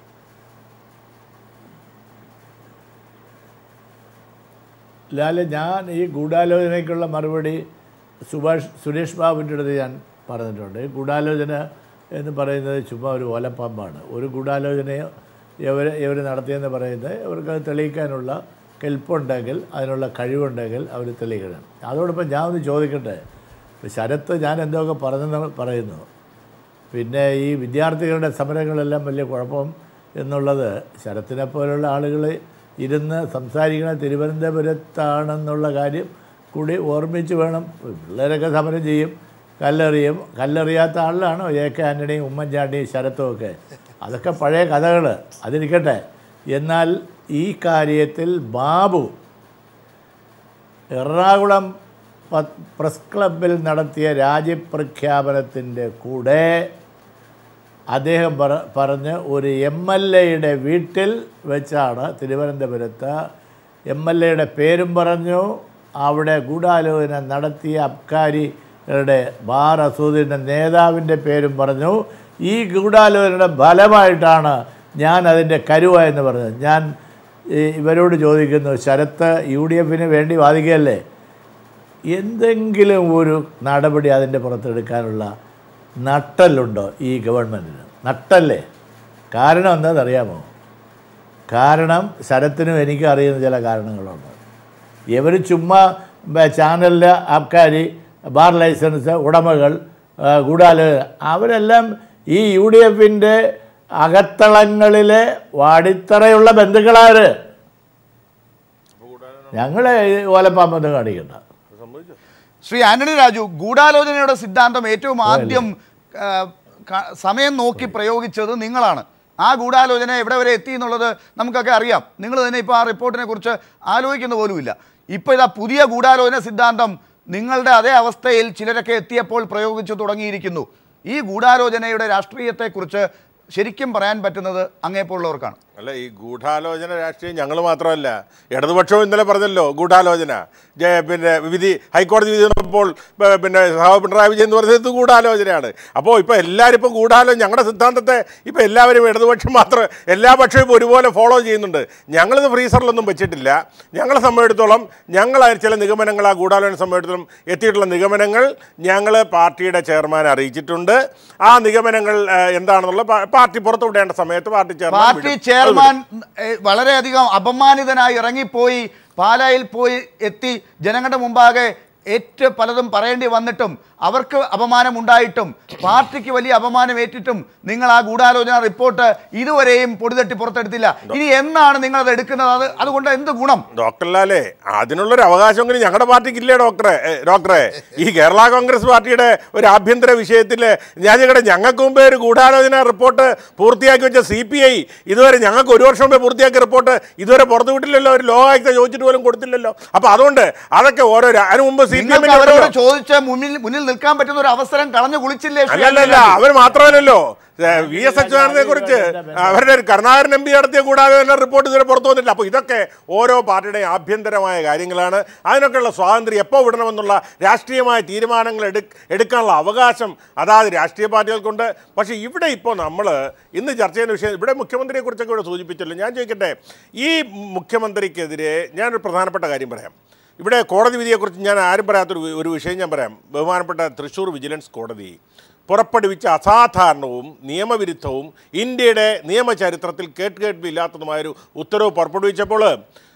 ലാല് ഞാൻ ഈ ഗൂഢാലോചനയ്ക്കുള്ള മറുപടി സുഭാഷ് സുരേഷ് ബാബുവിൻ്റെ അടുത്ത് ഞാൻ പറഞ്ഞിട്ടുണ്ട് ഈ ഗൂഢാലോചന എന്ന് പറയുന്നത് ചുമ്മാ ഒരു ഓലപ്പാമ്പാണ് ഒരു ഗൂഢാലോചനയോ ഇവർ ഇവർ നടത്തിയെന്ന് പറയുന്നത് ഇവർക്ക് അത് തെളിയിക്കാനുള്ള കെൽപ്പുണ്ടെങ്കിൽ അതിനുള്ള കഴിവുണ്ടെങ്കിൽ അവർ തെളിയിക്കണം അതോടൊപ്പം ഞാൻ ഒന്ന് ചോദിക്കട്ടെ ഇപ്പൊ ശരത്ത് ഞാൻ എന്തൊക്കെ പറഞ്ഞെന്ന് പറയുന്നു പിന്നെ ഈ വിദ്യാർത്ഥികളുടെ സമരങ്ങളെല്ലാം വലിയ കുഴപ്പം എന്നുള്ളത് ശരത്തിനെ പോലുള്ള ആളുകൾ ഇരുന്ന് സംസാരിക്കണ തിരുവനന്തപുരത്താണെന്നുള്ള കാര്യം കൂടി ഓർമ്മിച്ച് വേണം പിള്ളേരൊക്കെ സമരം ചെയ്യും കല്ലെറിയും കല്ലെറിയാത്ത ആളിലാണോ എ കെ ആൻ്റണിയും ഉമ്മൻചാണ്ടിയും ശരത്തും ഒക്കെ അതൊക്കെ പഴയ കഥകൾ അതിരിക്കട്ടെ എന്നാൽ ഈ കാര്യത്തിൽ ബാബു എറണാകുളം പ- പ്രസ് ക്ലബിൽ നടത്തിയ രാജ്യപ്രഖ്യാപനത്തിൻ്റെ കൂടെ അദ്ദേഹം പറ പറഞ്ഞ് ഒരു എം എൽ എയുടെ വീട്ടിൽ വെച്ചാണ് തിരുവനന്തപുരത്ത് എം എൽ എയുടെ പേരും പറഞ്ഞു അവിടെ ഗൂഢാലോചന നടത്തിയ അബ്കാരികളുടെ ബാർ അസൂദിൻ്റെ നേതാവിൻ്റെ പേരും പറഞ്ഞു ഈ ഗൂഢാലോചനയുടെ ഫലമായിട്ടാണ് ഞാൻ അതിൻ്റെ കരുവ എന്ന് പറഞ്ഞത് ഞാൻ ഈ ഇവരോട് ചോദിക്കുന്നു ശരത്ത് യു ഡി എഫിന് വേണ്ടി വാദിക്കുകയല്ലേ എന്തെങ്കിലും ഒരു നടപടി അതിൻ്റെ പുറത്തെടുക്കാനുള്ള നട്ടലുണ്ടോ ഈ ഗവൺമെൻറ്റിന് നട്ടല്ലേ കാരണം എന്താണെന്നറിയാമോ കാരണം ശരത്തിനും എനിക്ക് അറിയുന്ന ചില കാരണങ്ങളുണ്ട് ഇവർ ചുമ്മാ ചാനലിൽ ആൾക്കാർ ബാർ ലൈസൻസ് ഉടമകൾ ആ, ഗൂഢാലോചന അവരെല്ലാം ഈ യു ഡി എഫിൻ്റെ അകത്തളങ്ങളിലെ വാടിത്തറയുള്ള ബന്ധുക്കളാര് ഞങ്ങളെ ഓലപ്പാമ്പൊന്നും കാണിക്കണ്ട ശ്രീ ആന്റണി രാജു ഗൂഢാലോചനയുടെ സിദ്ധാന്തം ഏറ്റവും ആദ്യം ആ, ക- സമയം നോക്കി പ്രയോഗിച്ചത് നിങ്ങളാണ് ആ ഗൂഢാലോചന എവിടെ വരെ എത്തി എന്നുള്ളത് നമുക്കൊക്കെ അറിയാം നിങ്ങൾ തന്നെ ഇപ്പോൾ ആ റിപ്പോർട്ടിനെ കുറിച്ച് ആലോചിക്കുന്ന പോലുമില്ല ഇപ്പോൾ ഇതാ പുതിയ ഗൂഢാലോചന സിദ്ധാന്തം നിങ്ങളുടെ അതേ അവസ്ഥയിൽ ചിലരൊക്കെ എത്തിയപ്പോൾ പ്രയോഗിച്ചു തുടങ്ങിയിരിക്കുന്നു ഈ ഗൂഢാലോചനയുടെ രാഷ്ട്രീയത്തെക്കുറിച്ച് ശരിക്കും പറയാൻ പറ്റുന്നത് അങ്ങേപ്പോലുള്ളവർക്കാണ് അല്ല ഈ ഗൂഢാലോചന രാഷ്ട്രീയം ഞങ്ങൾ മാത്രമല്ല ഇടതുപക്ഷവും ഇന്നലെ പറഞ്ഞല്ലോ ഗൂഢാലോചന ജയ- പിന്നെ വിധി ഹൈക്കോടതി വിധി വന്നപ്പോൾ പ- പിന്നെ സഹാബ് പിണറായി വിജയൻ എന്ന് പറഞ്ഞത് ഇത് ഗൂഢാലോചനയാണ് അപ്പോൾ ഇപ്പോൾ എല്ലാവരും ഇപ്പോൾ ഗൂഢാലോചന ഞങ്ങളുടെ സിദ്ധാന്തത്തെ ഇപ്പോൾ എല്ലാവരും ഇടതുപക്ഷം മാത്രം എല്ലാ പക്ഷവും ഇപ്പോൾ ഒരുപോലെ ഫോളോ ചെയ്യുന്നുണ്ട് ഞങ്ങളിത് ഫ്രീസറിലൊന്നും വെച്ചിട്ടില്ല ഞങ്ങളെ സംബന്ധിച്ചിടത്തോളം ഞങ്ങൾ അതിൽ ചില നിഗമനങ്ങൾ ആ ഗൂഢാലോചന സംബന്ധിച്ചിടത്തോളം എത്തിയിട്ടുള്ള നിഗമനങ്ങൾ ഞങ്ങൾ പാർട്ടിയുടെ ചെയർമാൻ അറിയിച്ചിട്ടുണ്ട് ആ നിഗമനങ്ങൾ ആ, എന്താണെന്നുള്ള പാ- പാർട്ടി പുറത്തുവിടേണ്ട സമയത്ത് പാർട്ടി ചെയർമാൻ പാർട്ടി വിടും. ചെയർമാൻ ഏ, വളരെയധികം അപമാനിതനായി ഇറങ്ങിപ്പോയി പാലായിൽ പോയി എത്തി ജനങ്ങളുടെ മുമ്പാകെ ഏറ്റ് പലതും പറയേണ്ടി വന്നിട്ടും അവർക്ക് അപമാനമുണ്ടായിട്ടും പാർട്ടിക്ക് വലിയ അപമാനം ഏറ്റിട്ടും നിങ്ങൾ ആ ഗൂഢാലോചന റിപ്പോർട്ട് ഇതുവരെയും പൊടിതട്ടി പുറത്തെടുത്തില്ല ഇനി എന്നാണ് നിങ്ങൾ അത് എടുക്കുന്നത് അത് അതുകൊണ്ട് എന്ത് ഗുണം ഡോക്ടർ ലാലേ അതിനുള്ളൊരു അവകാശമെങ്കിലും ഞങ്ങളുടെ പാർട്ടിക്ക് ഇല്ലേ ഡോക്ടറെ ഏ, ഡോക്ടറെ ഈ കേരള കോൺഗ്രസ് പാർട്ടിയുടെ ഒരു ആഭ്യന്തര വിഷയത്തിൽ ഞാൻ ഞങ്ങളുടെ ഞങ്ങൾക്ക് മുമ്പേ ഒരു ഗൂഢാലോചന റിപ്പോർട്ട് പൂർത്തിയാക്കി വെച്ച സി പി ഐ ഇതുവരെ ഞങ്ങൾക്ക് ഒരു വർഷം മുമ്പേ പൂർത്തിയാക്കിയ റിപ്പോർട്ട് ഇതുവരെ പുറത്തു വിട്ടില്ലല്ലോ ഒരു ലോകായുക്ത ചോദിച്ചിട്ട് പോലും കൊടുത്തില്ലല്ലോ അപ്പോൾ അതുകൊണ്ട് അതൊക്കെ ഓരോ രാ- അതിന് മുമ്പ് സി പി നിങ്ങൾക്ക് അവരോട് ചോദിച്ച് മുന്നിൽ മുന്നിൽ നിൽക്കാൻ പറ്റുന്ന ഒരു അവസരം കളഞ്ഞു കുളിച്ചില്ലേ ശ്രീ അല്ലല്ല അവർ മാത്രമല്ലല്ലോ ഏ, വി എസ് അച്യുതാനന്ദനെ കുറിച്ച് അവരുടെ ഒരു കരുണാകരൻ എം പി നടത്തിയ കൂടാതെ തന്നെ റിപ്പോർട്ട് ഇതുവരെ പുറത്തു വന്നില്ല അപ്പോൾ ഇതൊക്കെ ഓരോ പാർട്ടിയുടെയും ആഭ്യന്തരമായ കാര്യങ്ങളാണ് അതിനൊക്കെയുള്ള സ്വാതന്ത്ര്യം എപ്പോൾ വിടണമെന്നുള്ള രാഷ്ട്രീയമായ തീരുമാനങ്ങൾ എടു എടുക്കാനുള്ള അവകാശം അതാത് രാഷ്ട്രീയ പാർട്ടികൾക്കുണ്ട് പക്ഷേ ഇവിടെ ഇപ്പോൾ നമ്മൾ ഇന്ന് ചർച്ച ചെയ്യുന്ന വിഷയം ഇവിടെ മുഖ്യമന്ത്രിയെ കുറിച്ചൊക്കെ ഇവിടെ സൂചിപ്പിച്ചല്ലോ ഞാൻ ചോദിക്കട്ടെ ഈ മുഖ്യമന്ത്രിക്കെതിരെ ഞാനൊരു പ്രധാനപ്പെട്ട കാര്യം പറയാം ഇവിടെ കോടതി വിധിയെക്കുറിച്ച് ഞാൻ ആരും പറയാത്തൊരു വി- ഒരു വിഷയം ഞാൻ പറയാം ബഹുമാനപ്പെട്ട തൃശ്ശൂർ വിജിലൻസ് കോടതി പുറപ്പെടുവിച്ച അസാധാരണവും നിയമവിരുദ്ധവും ഇന്ത്യയുടെ നിയമചരിത്രത്തിൽ കേട്ടുകേൾവില്ലാത്തതുമായൊരു ഉത്തരവ് പുറപ്പെടുവിച്ചപ്പോൾ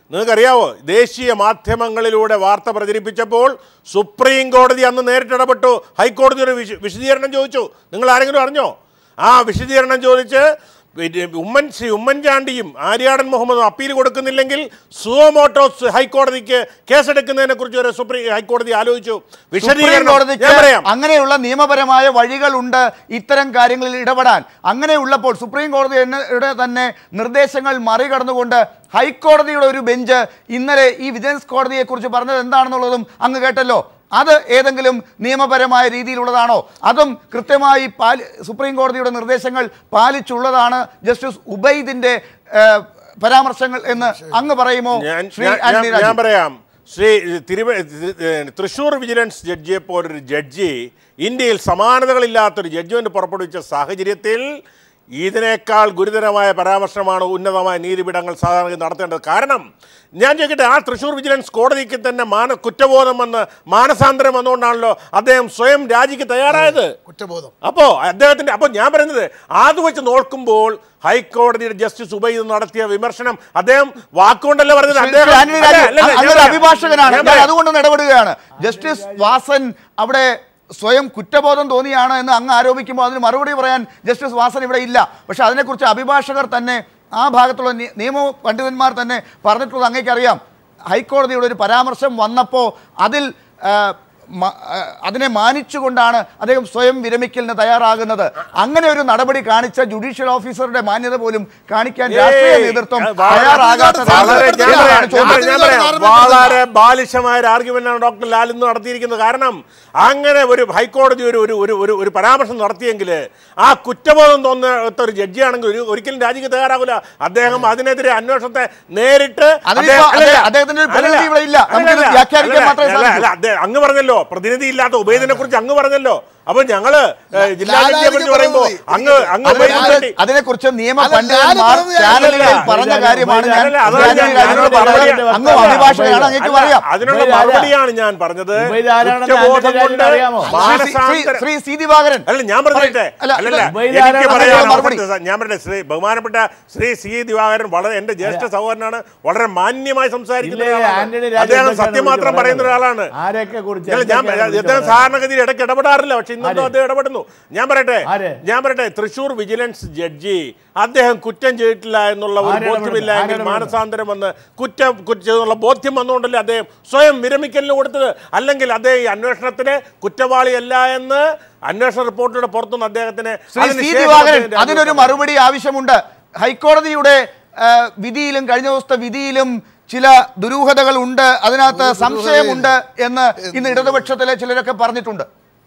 നിങ്ങൾക്കറിയാവോ ദേശീയ മാധ്യമങ്ങളിലൂടെ വാർത്ത പ്രചരിപ്പിച്ചപ്പോൾ സുപ്രീം കോടതി അന്ന് നേരിട്ടിടപെട്ടു ഹൈക്കോടതി ഒരു വിശ- വിശദീകരണം ചോദിച്ചു നിങ്ങൾ ആരെങ്കിലും അറിഞ്ഞോ ആ വിശദീകരണം ചോദിച്ച് പിന്നെ ഉമ്മൻ ശ്രീ ഉമ്മൻചാണ്ടിയും ആര്യാടൻ മുഹമ്മദും അപ്പീൽ കൊടുക്കുന്നില്ലെങ്കിൽ സുവമോട്ടോസ് ഹൈക്കോടതിക്ക് കേസെടുക്കുന്നതിനെ കുറിച്ച് വരെ സുപ്രീം ഹൈക്കോടതി ആലോചിച്ചു സുപ്രീം വിശദീകരണം കോടതിക്ക് ഞാൻ പറയാം അങ്ങനെയുള്ള നിയമപരമായ വഴികളുണ്ട് ഇത്തരം കാര്യങ്ങളിൽ ഇടപെടാൻ അങ്ങനെയുള്ളപ്പോൾ സുപ്രീം കോടതിയുടെ തന്നെ നിർദ്ദേശങ്ങൾ മറികടന്നുകൊണ്ട് ഹൈക്കോടതിയുടെ ഒരു ബെഞ്ച് ഇന്നലെ ഈ വിജിലൻസ് കോടതിയെക്കുറിച്ച് പറഞ്ഞത് എന്താണെന്നുള്ളതും അങ്ങ് കേട്ടല്ലോ അത് ഏതെങ്കിലും നിയമപരമായ രീതിയിലുള്ളതാണോ അതും കൃത്യമായി പാലി സുപ്രീം കോടതിയുടെ നിർദ്ദേശങ്ങൾ പാലിച്ചുള്ളതാണ് ജസ്റ്റിസ് ഉബൈദിന്റെ ഏഹ്, പരാമർശങ്ങൾ എന്ന് അങ്ങ് പറയുമോ ഞാൻ ശ്രീ ഞാൻ- ആന്റണി ഞാൻ- രാജു? ഞാൻ പറയാം ശ്രീ തിരുവ തി- തൃശ്ശൂർ വിജിലൻസ് ജഡ്ജിയെ പോലൊരു ജഡ്ജി ഇന്ത്യയിൽ സമാനതകളില്ലാത്തൊരു ജഡ്ജ്മെന്റ് പുറപ്പെടുവിച്ച സാഹചര്യത്തിൽ ഇതിനേക്കാൾ ഗുരുതരമായ പരാമർശമാണ് ഉന്നതമായ നീതിപീഠങ്ങൾ സാധാരണ നടത്തേണ്ടത് കാരണം ഞാൻ ചോദിക്കട്ടെ ആ തൃശ്ശൂർ വിജിലൻസ് കോടതിക്ക് തന്നെ മാന കുറ്റബോധം വന്ന് മാനസാന്തരം വന്നുകൊണ്ടാണല്ലോ അദ്ദേഹം സ്വയം രാജിക്ക് തയ്യാറായത് കുറ്റബോധം അപ്പോ അദ്ദേഹത്തിന്റെ അപ്പൊ ഞാൻ പറയുന്നത് അത് വെച്ച് നോക്കുമ്പോൾ ഹൈക്കോടതിയുടെ ജസ്റ്റിസ് ഉബൈദ് നടത്തിയ വിമർശനം അദ്ദേഹം വാക്കുകൊണ്ടല്ല പറഞ്ഞത് ശ്രീ അദ്ദേഹം ആന്റണി അല്ല, രാജു, അല്ല, അല്ല, ഞാൻ അങ്ങൊരു പറയാം. അഭിഭാഷകനാണ് ഞാൻ ഞാൻ പറയാം. അതുകൊണ്ടൊന്ന് ഇടപെടുകയാണ് ജസ്റ്റിസ് വാസൻ അവിടെ സ്വയം കുറ്റബോധം തോന്നിയാണ് എന്ന് അങ്ങ് ആരോപിക്കുമ്പോൾ അതിന് മറുപടി പറയാൻ ജസ്റ്റിസ് വാസൻ ഇവിടെ ഇല്ല പക്ഷെ അതിനെക്കുറിച്ച് അഭിഭാഷകർ തന്നെ ആ ഭാഗത്തുള്ള നി- നിയമ പണ്ഡിതന്മാർ തന്നെ പറഞ്ഞിട്ടുള്ളത് അങ്ങേക്കറിയാം ഹൈക്കോടതിയുടെ ഒരു പരാമർശം വന്നപ്പോൾ അതിൽ ആ, മ- ആ, അതിനെ മാനിച്ചുകൊണ്ടാണ് അദ്ദേഹം സ്വയം വിരമിക്കലിന് തയ്യാറാകുന്നത് അങ്ങനെ ഒരു നടപടി കാണിച്ച ജുഡീഷ്യൽ ഓഫീസറുടെ മാന്യത പോലും കാണിക്കാൻ രാഷ്ട്രീയ ഏയ്, നേതൃത്വം അത് വളരെ- തയ്യാറാകാത്തത് വളരെ ഞാൻ എന്താണ് പറയാം, ഞാൻ ചോദ്യം? പറയാം, ഞാൻ പറയാം. വളരെ ബാലിശമായ ഒരു ആർഗ്യുമെന്റാണ് ഡോക്ടർ ലാൽ ഇന്ന് നടത്തിയിരിക്കുന്നത് കാരണം അങ്ങനെ ഒരു ഹൈക്കോടതി ഒരു ഒരു ഒരു ഒരു ഒരു പരാമർശം നടത്തിയെങ്കിൽ ആ കുറ്റബോധം തോന്നുന്ന ഒരു ജഡ്ജിയാണെങ്കിൽ ഒരു ഒരിക്കലും രാജിക്ക് തയ്യാറാകില്ല അദ്ദേഹം അതിനെതിരെ അന്വേഷണത്തെ നേരിട്ട് അതിനിപ്പോ അദ്ദേഹം- അല്ലല്ല, അദ്ദേഹം- അദ്ദേഹത്തിന്റെ ഒരു പ്രതിനിധി അല്ലല്ല, ഇവിടെ ഇല്ല. നമുക്കിത് അല്ലല്ല, വ്യാഖ്യാനിക്കാൻ അല്ലല്ല, മാത്രമേ അല്ല, സാധിക്കൂ. അല്ല, അദ്ദേഹം- അങ്ങ് പറഞ്ഞല്ലോ പ്രതിനിധി ഇല്ലാത്ത ഉബൈദിനെ കുറിച്ച് അങ്ങ് പറഞ്ഞല്ലോ അപ്പൊ ഞങ്ങള് ഏ, ജില്ലാ ജഡ്ജിയെ കുറിച്ച് പറയുമ്പോ അങ്ങ് അങ്ങ് ഉബൈദിനെ അതിനെ പറ്റി- അതിനെക്കുറിച്ച് നിയമ അല്ല, പണ്ഡിതന്മാർ ഞാനും ചാനലുകളിൽ അല്ലല്ല, പറഞ്ഞ അല്ലല്ല, കാര്യമാണ് ഞാൻ അല്ലല്ല, അതല്ല, ആന്റണി ഞാൻ- രാജുവിനോട് ഞാനൊരു പറഞ്ഞത് മറുപടി- അങ്ങ് അഭിഭാഷകനാണ് അങ്ങേക്ക് അല്ല, പറയാം അതിനുള്ള ഉബൈദ് ആരാ? മറുപടിയാണ് ഞാൻ പറഞ്ഞത് ഉബൈദ് ആരാണെന്ന് കുറ്റബോധം ആന്റണി കൊണ്ട് രാജുവിന് അറിയാമോ? ശ്രീ- ശ്രീ- മാനസാന്തരം ശ്രീ സി ദിവാകരൻ അല്ല ഞാൻ പറഞ്ഞിട്ടെ അല്ല, അല്ലല്ല ഉബൈദ് എനിക്ക് ആരാണെന്ന് പറയാൻ മറുപടി. അവസരം ഞാൻ പറഞ്ഞ ശ്രീ ബഹുമാനപ്പെട്ട ശ്രീ സി ദിവാകരൻ വളരെ എന്റെ ജ്യേഷ്ഠ സഹോദരനാണ് വളരെ മാന്യമായി സംസാരിക്കുന്ന ഇല്ലേ, ഒരാളാണ്. ആന്റണി രാജു അദ്ദേഹം എന്തൊക്കെയാണ് സത്യം മാത്രം വിളിച്ച് പറയുന്ന ഒരാളാണ് ആരെയൊക്കെ കുറിച്ച് അല്ല, ഞാൻ എന്തൊക്കെയാണ് വിളിച്ച് അദ്ദേഹം പറയുന്നത്? സാധാരണഗതിയിൽ ഇടയ്ക്ക് ഇടപെടാറില്ല പക്ഷെ ഇന്നെന്തോ അദ്ദേഹം ഇടപെടുന്നു ഞാൻ പറയട്ടെ ആര്? ഞാൻ പറയട്ടെ തൃശൂർ വിജിലൻസ് ജഡ്ജി അദ്ദേഹം കുറ്റം ചെയ്തിട്ടില്ല എന്നുള്ള ഒരു ആരാണ് ബോധ്യമില്ല ഇടപെടുന്നത്? എങ്കിൽ ആരാണ് മാനസാന്തരം വന്ന് കുറ്റം കുറ്റം ചെയ്തെന്നുള്ള ബോധ്യം വന്നുകൊണ്ടല്ലേ അദ്ദേഹം സ്വയം വിരമിക്കലിന് കൊടുത്തത് അല്ലെങ്കിൽ അദ്ദേഹം ഈ അന്വേഷണത്തിന് കുറ്റവാളിയല്ല എന്ന് അന്വേഷണ റിപ്പോർട്ടിയുടെ പുറത്തുനിന്ന് അദ്ദേഹത്തിന് ശ്രീ സി അതിനുശേഷം ദിവാകരൻ അദ്ദേഹം അതിനൊരു രാജിവെക്കണം. മറുപടി ആവശ്യമുണ്ട് ഹൈക്കോടതിയുടെ ആ, വിധിയിലും കഴിഞ്ഞ ദിവസത്തെ വിധിയിലും ചില ദുരൂഹതകൾ ഉണ്ട് അതിനകത്ത് ഒരു സംശയമുണ്ട് എന്ന് ഇന്ന് ഇടതുപക്ഷത്തിലെ ചിലരൊക്കെ പറഞ്ഞിട്ടുണ്ട്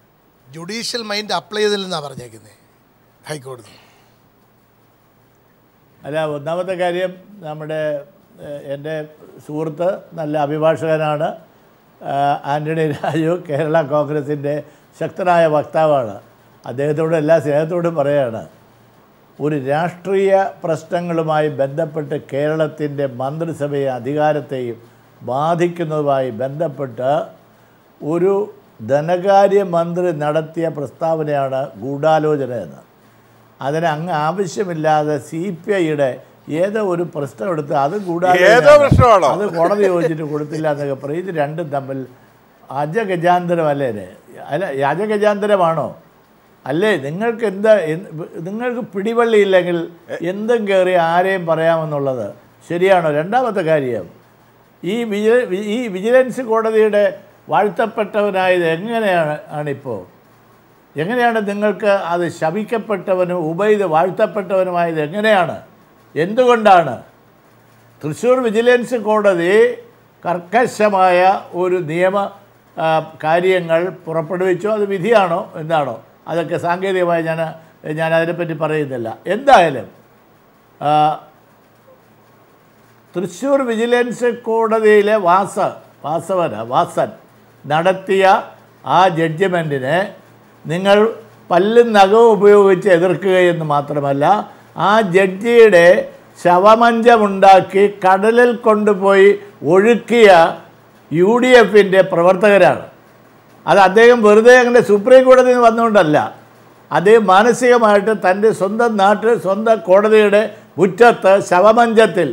ജുഡീഷ്യൽ മൈൻഡ് അപ്ലൈ ചെയ്തില്ലെന്നാണ് പറഞ്ഞേക്കുന്നത് ഹൈക്കോടതി അല്ല ഒന്നാമത്തെ കാര്യം നമ്മുടെ ഏഹ്, എൻ്റെ സുഹൃത്ത് നല്ല അഭിഭാഷകനാണ് ആഹ്, ആൻ്റണി രാജു കേരള കോൺഗ്രസിൻ്റെ ശക്തനായ വക്താവാണ് അദ്ദേഹത്തോട് എല്ലാ സ്നേഹത്തോടും പറയുകയാണ് ഒരു രാഷ്ട്രീയ പ്രശ്നങ്ങളുമായി ബന്ധപ്പെട്ട് കേരളത്തിൻ്റെ മന്ത്രിസഭയെ അധികാരത്തെയും ബാധിക്കുന്നതുമായി ബന്ധപ്പെട്ട് ഒരു ധനകാര്യമന്ത്രി നടത്തിയ പ്രസ്താവനയാണ് ഗൂഢാലോചന എന്ന് അതിന് അങ്ങ് ആവശ്യമില്ലാതെ സി പി ഐയുടെ ഏതോ ഒരു പ്രശ്നം എടുത്ത് അത് ഗൂഢാലോചന ഏതോ പ്രശ്നമാണോ? അത് കോടതി ചോദിച്ചിട്ട് കൊടുത്തില്ല എന്നൊക്കെ പറയും ഇത് രണ്ടും തമ്മിൽ അജഗജാന്തരമല്ലേ ഇത്? അല്ല ഈ അജഗജാന്തരമാണോ അല്ലേ നിങ്ങൾക്ക് എന്താ എന്ത് നിങ്ങൾക്ക് പിടിവള്ളിയില്ലെങ്കിൽ എന്തും കയറി ആരെയും പറയാമെന്നുള്ളത് ശരിയാണോ രണ്ടാമത്തെ കാര്യം ഈ വിജില ഈ വിജിലൻസ് കോടതിയുടെ വാഴ്ത്തപ്പെട്ടവനായത് എങ്ങനെയാണ് ആണിപ്പോൾ എങ്ങനെയാണ് നിങ്ങൾക്ക് അത് ശപിക്കപ്പെട്ടവനും ഉബൈദ് വാഴ്ത്തപ്പെട്ടവനുമായത് എങ്ങനെയാണ് എന്തുകൊണ്ടാണ് തൃശ്ശൂർ വിജിലൻസ് കോടതി കർക്കശമായ ഒരു നിയമ ആ, കാര്യങ്ങൾ പുറപ്പെടുവിച്ചു അത് വിധിയാണോ എന്താണോ അതൊക്കെ സാങ്കേതികമായി ഞാൻ ഞാൻ അതിനെപ്പറ്റി പറയുന്നില്ല എന്തായാലും ആ, തൃശ്ശൂർ വിജിലൻസ് കോടതിയിലെ വാസ വാസവന വാസൻ നടത്തിയ ആ ജഡ്ജ്മെൻറ്റിനെ നിങ്ങൾ പല്ലും നഖവും ഉപയോഗിച്ച് എതിർക്കുകയെന്ന് മാത്രമല്ല ആ ജഡ്ജിയുടെ ശവമഞ്ചമുണ്ടാക്കി കടലിൽ കൊണ്ടുപോയി ഒഴുക്കിയ യു ഡി എഫിൻ്റെ പ്രവർത്തകരാണ് അത് അദ്ദേഹം വെറുതെ അങ്ങനെ സുപ്രീം കോടതിയിൽ നിന്ന് വന്നുകൊണ്ടല്ല അദ്ദേഹം മാനസികമായിട്ട് തൻ്റെ സ്വന്തം നാട്ടിൽ സ്വന്തം കോടതിയുടെ മുറ്റത്ത് ശവമഞ്ചത്തിൽ